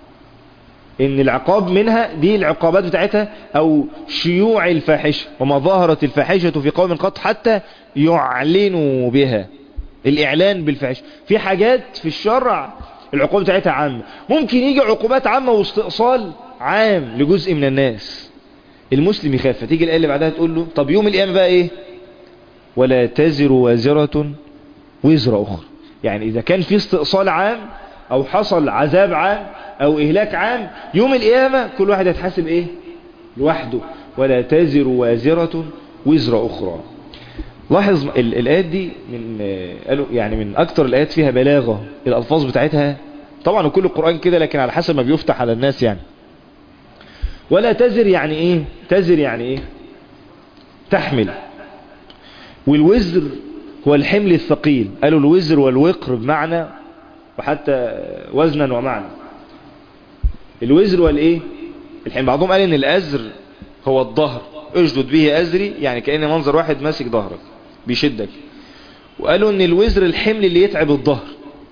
ان العقاب منها دي العقابات بتاعتها او شيوع الفاحشة وما ظهرت الفاحشة في قوم قط حتى يعلنوا بها الاعلان بالفاحشة في حاجات في الشرع العقوبة بتاعتها عامة ممكن يجي عقوبات عامة واستئصال عام لجزء من الناس المسلم يخاف فتيجي الآية اللي بعدها تقول له طب يوم القيامة بقى ايه ولا تزر وازرة وزر أخرى يعني إذا كان في استئصال عام أو حصل عذاب عام أو إهلاك عام يوم القيامة كل واحد هيتحاسب ايه لوحده ولا تزر وازرة وزر أخرى لاحظ الآيات دي من قالوا يعني من أكتر الآيات فيها بلاغة الألفاظ بتاعتها طبعا كل القرآن كده لكن على حسب ما بيفتح على الناس يعني ولا تزر يعني ايه تزر يعني ايه تحمل والوزر هو الحمل الثقيل قالوا الوزر والوقر بمعنى وحتى وزنا ومعنى الوزر والايه الحمل بعضهم قال ان الازر هو الظهر اجدد به ازري يعني كأن منظر واحد ماسك ظهرك بيشدك وقالوا ان الوزر الحمل اللي يتعب الظهر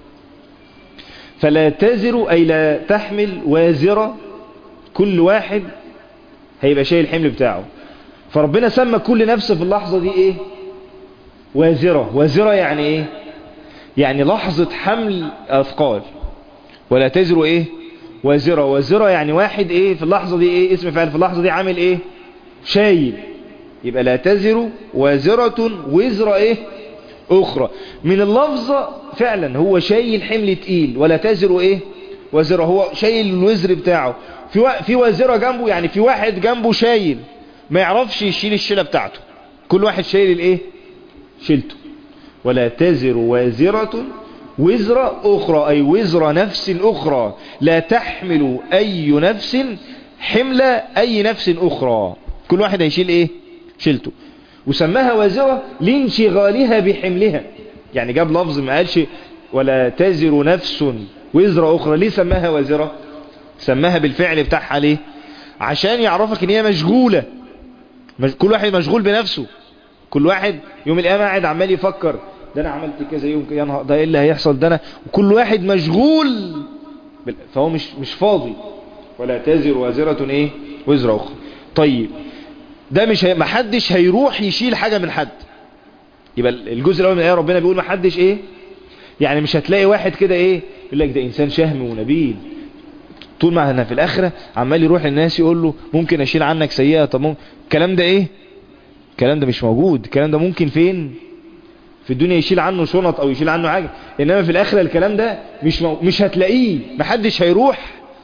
فلا تزر اي لا تحمل وازرة كل واحد هيبقى شايل الحمل بتاعه فربنا سمى كل نفس في اللحظة دي ايه وازرة وازرة يعني ايه يعني لحظة حمل اثقال ولا تزر ايه وازرة وازرة يعني واحد ايه في اللحظة دي ايه اسم فعل في اللحظة دي عامل ايه شايل يبقى لا تزر وازرة وزر ايه اخرى من اللفظة فعلا هو شايل حمل تقيل ولا تزر ايه وزرة هو شايل الوزر بتاعه في و... في وزرة جنبه يعني في واحد جنبه شايل ما يعرفش يشيل الشيلة بتاعته كل واحد شايل الايه شيلته ولا تزر وازرة وزر أخرى أي وزر نفس أخرى لا تحمل أي نفس حمل أي نفس أخرى كل واحد هيشيل إيه شيلته وسماها وازرة لانشغالها بحملها يعني جاب لفظ ما قالش ولا تزر نفس وزر أخرى ليه سماها وازرة سماها بالفعل بتاعها ليه عشان يعرفك ان هي مشغولة كل واحد مشغول بنفسه كل واحد يوم القيامة قاعد عمال يفكر ده انا عملت كذا يوم يا نهار ده ايه اللي هيحصل ده انا وكل واحد مشغول فهو مش مش فاضي ولا تزر وازرة ايه وزر اخرى طيب ده مش هي... محدش هيروح يشيل حاجة من حد يبقى الجزء الاول من الايه ربنا بيقول محدش ايه يعني مش هتلاقي واحد كده ايه يقول لك ده انسان شهم ونبيل طول ما انا في الاخره عمال يروح للناس يقول له ممكن اشيل عنك سيئه طب ممكن الكلام ده ايه الكلام ده مش موجود الكلام ده ممكن فين في الدنيا يشيل عنه شنط او يشيل عنه حاجه انما في الاخره الكلام ده مش مو... مش هتلاقيه محدش هيروح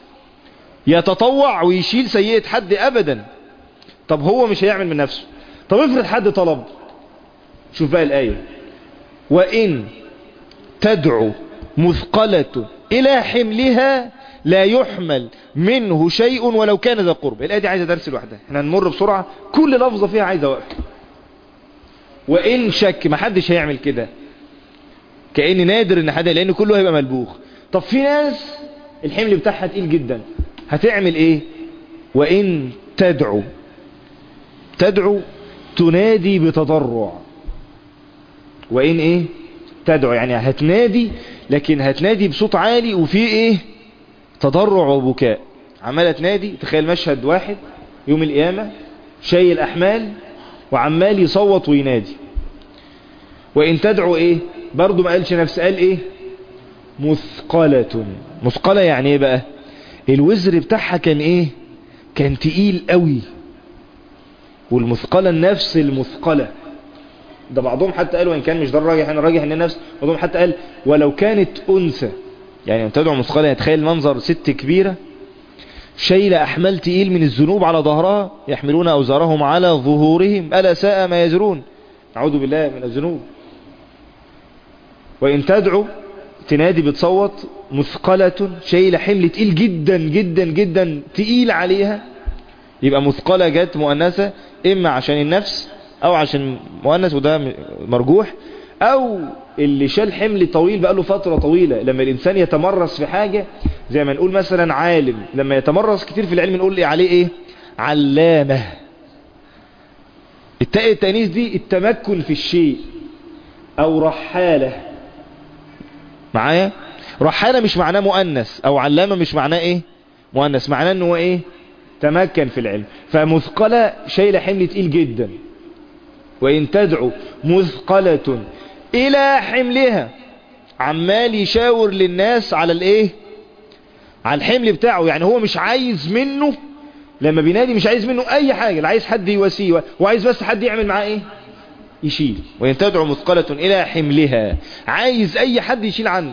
يتطوع ويشيل سيئه حد ابدا طب هو مش هيعمل من نفسه طب افرض حد طلب شوف بقى الايه وان تدعو مثقله الى حملها لا يحمل منه شيء ولو كان ذا قرب الآية دي عايزة درس لوحدها احنا هنمر بسرعة كل لفظة فيها عايزة وقف وإن شك ما حدش هيعمل كده كأن نادر ان حد لأن كله هيبقى ملبوخ طب في ناس الحمل بتاعها تقيل جدا هتعمل ايه وإن تدعو تدعو تنادي بتضرع وإن ايه تدعو يعني هتنادي لكن هتنادي بصوت عالي وفي ايه تضرع وبكاء عمالة تنادي تخيل مشهد واحد يوم القيامة شايل أحمال وعمال يصوت وينادي وإن تدعو ايه برضو ما قالش نفس قال ايه مثقلة مثقلة يعني ايه بقى الوزر بتاعها كان ايه كان تقيل قوي والمثقلة النفس المثقلة ده بعضهم حتى قال وإن كان مش ده الراجح أنا راجح إن النفس بعضهم حتى قال ولو كانت أنثى يعني أن تدعو مثقلة يتخيل منظر ست كبيرة شايلة أحمال تقيل من الذنوب على ظهرها يحملون أوزارهم على ظهورهم ألا ساء ما يزرون أعوذ بالله من الذنوب وإن تدعو تنادي بتصوت مثقلة شايلة حمل تقيل جدا جدا جدا تقيل عليها يبقى مثقلة جت مؤنثة إما عشان النفس أو عشان مؤنث وده مرجوح أو اللي شال حمل طويل بقاله فترة طويلة لما الإنسان يتمرس في حاجة زي ما نقول مثلا عالم لما يتمرس كتير في العلم نقول عليه إيه علامة التاء التانيث دي التمكن في الشيء أو رحالة معايا رحالة مش معناه مؤنث أو علامة مش معناه إيه مؤنث معناه أنه إيه تمكن في العلم فمثقلة شايلة حمل تقيل جدا وإن تدعو مثقلة إلى حملها عمال يشاور للناس على الإيه على الحمل بتاعه يعني هو مش عايز منه لما بينادي مش عايز منه أي حاجة لا عايز حد يواسيه وعايز بس حد يعمل معاه إيه يشيل وإن تدعو مثقلة إلى حملها عايز أي حد يشيل عنه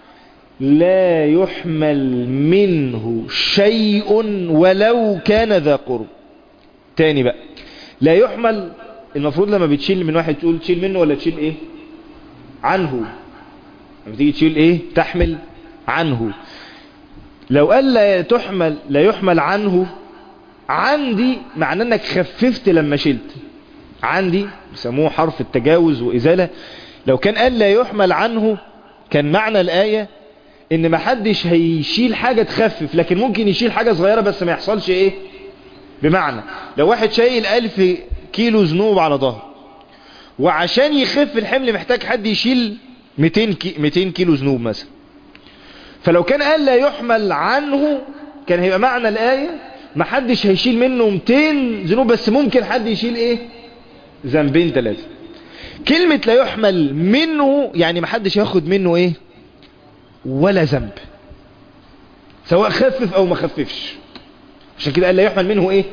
لا يحمل منه شيء ولو كان ذا قرب تاني بقى لا يحمل المفروض لما بتشيل من واحد تقول تشيل منه ولا تشيل ايه عنه لما تيجي تشيل ايه تحمل عنه لو قال لا تحمل لا يحمل عنه عندي معناه انك خففت لما شلت عندي بيسموه حرف التجاوز وازالة لو كان قال لا يحمل عنه كان معنى الآية ان ما حدش هيشيل حاجة تخفف لكن ممكن يشيل حاجة صغيرة بس ما يحصلش ايه بمعنى لو واحد شايل الف كيلو ذنوب على ظهره وعشان يخف الحمل محتاج حد يشيل 200 كي 200 كيلو ذنوب مثلا فلو كان قال لا يحمل عنه كان هيبقى معنى الآية ما حدش هيشيل منه 200 ذنوب بس ممكن حد يشيل ايه ذنبين ثلاثة كلمة لا يحمل منه يعني ما حدش ياخد منه ايه ولا ذنب سواء خفف او ما خففش عشان كده قال لا يحمل منه ايه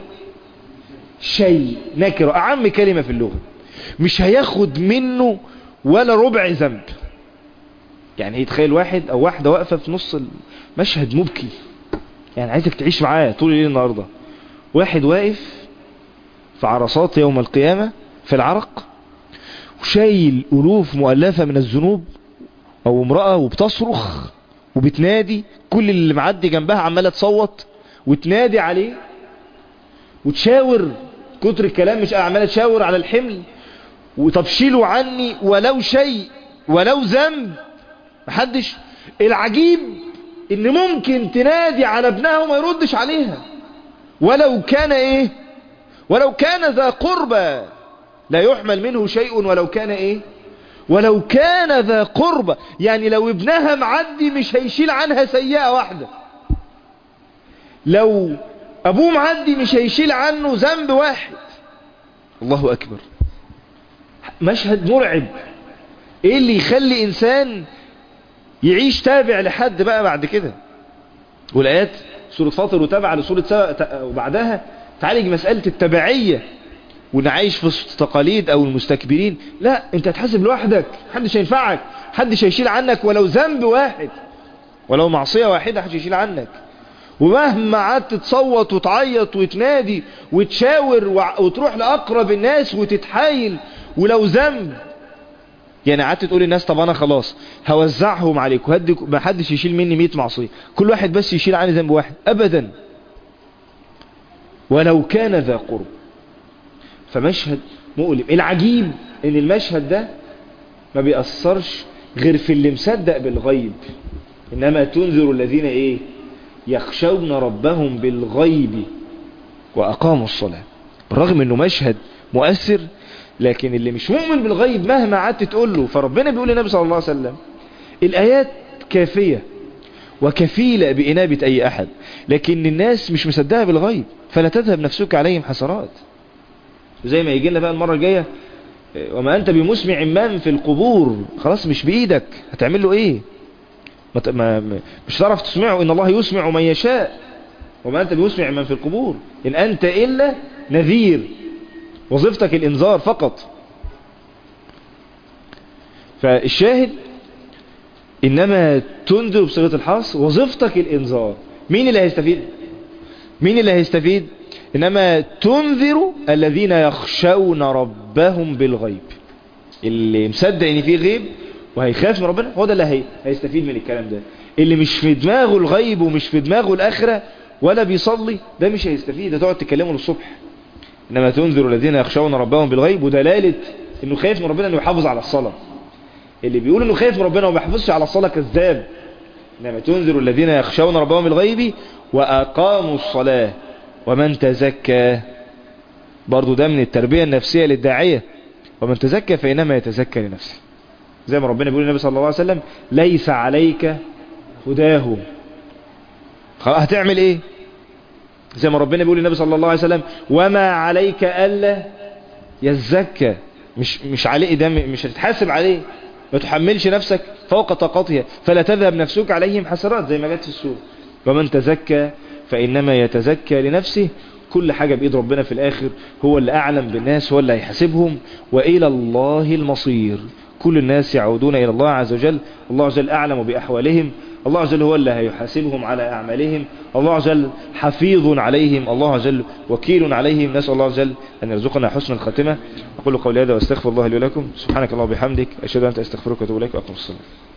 شيء نكرة اعم كلمة في اللغة مش هياخد منه ولا ربع ذنب يعني يتخيل واحد او واحدة واقفة في نص المشهد مبكي يعني عايزك تعيش معاه طول الليل النهاردة واحد واقف في عرصات يوم القيامة في العرق وشايل ألوف مؤلفة من الذنوب أو امرأة وبتصرخ وبتنادي كل اللي معدي جنبها عمالة تصوت وتنادي عليه وتشاور كتر الكلام مش عمالة تشاور على الحمل وطب شيلوا عني ولو شيء ولو ذنب محدش العجيب ان ممكن تنادي على ابنها وما يردش عليها ولو كان ايه ولو كان ذا قربى لا يحمل منه شيء ولو كان ايه ولو كان ذا قربى يعني لو ابنها معدي مش هيشيل عنها سيئة واحدة لو ابوه معدي مش هيشيل عنه ذنب واحد الله اكبر مشهد مرعب ايه اللي يخلي انسان يعيش تابع لحد بقى بعد كده والايات سورة فاطر وتابعة لسورة سبأ وبعدها تعالج مسألة التبعية وان عايش في التقاليد او المستكبرين لا انت هتحاسب لوحدك محدش هينفعك محدش هيشيل عنك ولو ذنب واحد ولو معصية واحدة محدش هيشيل عنك ومهما قعدت تصوت وتعيط وتنادي وتشاور وتروح لأقرب الناس وتتحايل ولو ذنب يعني قعدت تقول للناس طب انا خلاص هوزعهم عليكم هدي ما حدش يشيل مني 100 معصيه كل واحد بس يشيل عني ذنب واحد ابدا ولو كان ذا قرب فمشهد مؤلم العجيب ان المشهد ده ما بيأثرش غير في اللي مصدق بالغيب انما تنذر الذين ايه يخشون ربهم بالغيب واقاموا الصلاة بالرغم انه مشهد مؤثر لكن اللي مش مؤمن بالغيب مهما قعدت تقول له فربنا بيقول للنبي صلى الله عليه وسلم الآيات كافية وكفيلة بإنابة أي أحد لكن الناس مش مصدقة بالغيب فلا تذهب نفسك عليهم حسرات زي ما يجي لنا بقى المرة الجاية وما أنت بمسمع من في القبور خلاص مش بإيدك هتعمل له إيه ما ما مش تعرف تسمعه إن الله يسمع من يشاء وما أنت بمسمع من في القبور إن أنت إلا نذير وظيفتك الإنذار فقط فالشاهد إنما تنذر بصيغة الحصر وظيفتك الإنذار مين اللي هيستفيد مين اللي هيستفيد إنما تنذر الذين يخشون ربهم بالغيب اللي مصدق إن فيه غيب وهيخاف من ربنا هو ده اللي هي... هيستفيد من الكلام ده اللي مش في دماغه الغيب ومش في دماغه الآخرة ولا بيصلي ده مش هيستفيد ده تقعد تكلمه للصبح إنما تنذر الذين يخشون ربهم بالغيب ودلالة إنه خايف من ربنا إنه يحافظ على الصلاة اللي بيقول إنه خايف من ربنا وما بيحافظش على الصلاة كذاب إنما تنذر الذين يخشون ربهم بالغيب وأقاموا الصلاة ومن تزكى برضو ده من التربية النفسية للداعية ومن تزكى فإنما يتزكى لنفسه زي ما ربنا بيقول النبي صلى الله عليه وسلم ليس عليك هداهم خلاص هتعمل ايه زي ما ربنا بيقول النبي صلى الله عليه وسلم وما عليك ألا يزكى مش مش عليه ده مش هتتحاسب عليه ما تحملش نفسك فوق طاقتها فلا تذهب نفسك عليهم حسرات زي ما جت في السورة ومن تزكى فإنما يتزكى لنفسه كل حاجة بإيد ربنا في الآخر هو اللي أعلم بالناس هو اللي هيحاسبهم وإلى الله المصير كل الناس يعودون إلى الله عز وجل الله عز وجل أعلم بأحوالهم الله عز وجل هو اللي هيحاسبهم على أعمالهم الله عز وجل حفيظ عليهم الله عز وجل وكيل عليهم نسأل الله عز وجل أن يرزقنا حسن الخاتمة أقول قولي هذا واستغفر الله لي ولكم سبحانك الله وبحمدك أشهد أن أنت أستغفرك وأتوب إليك وأقم الصلاة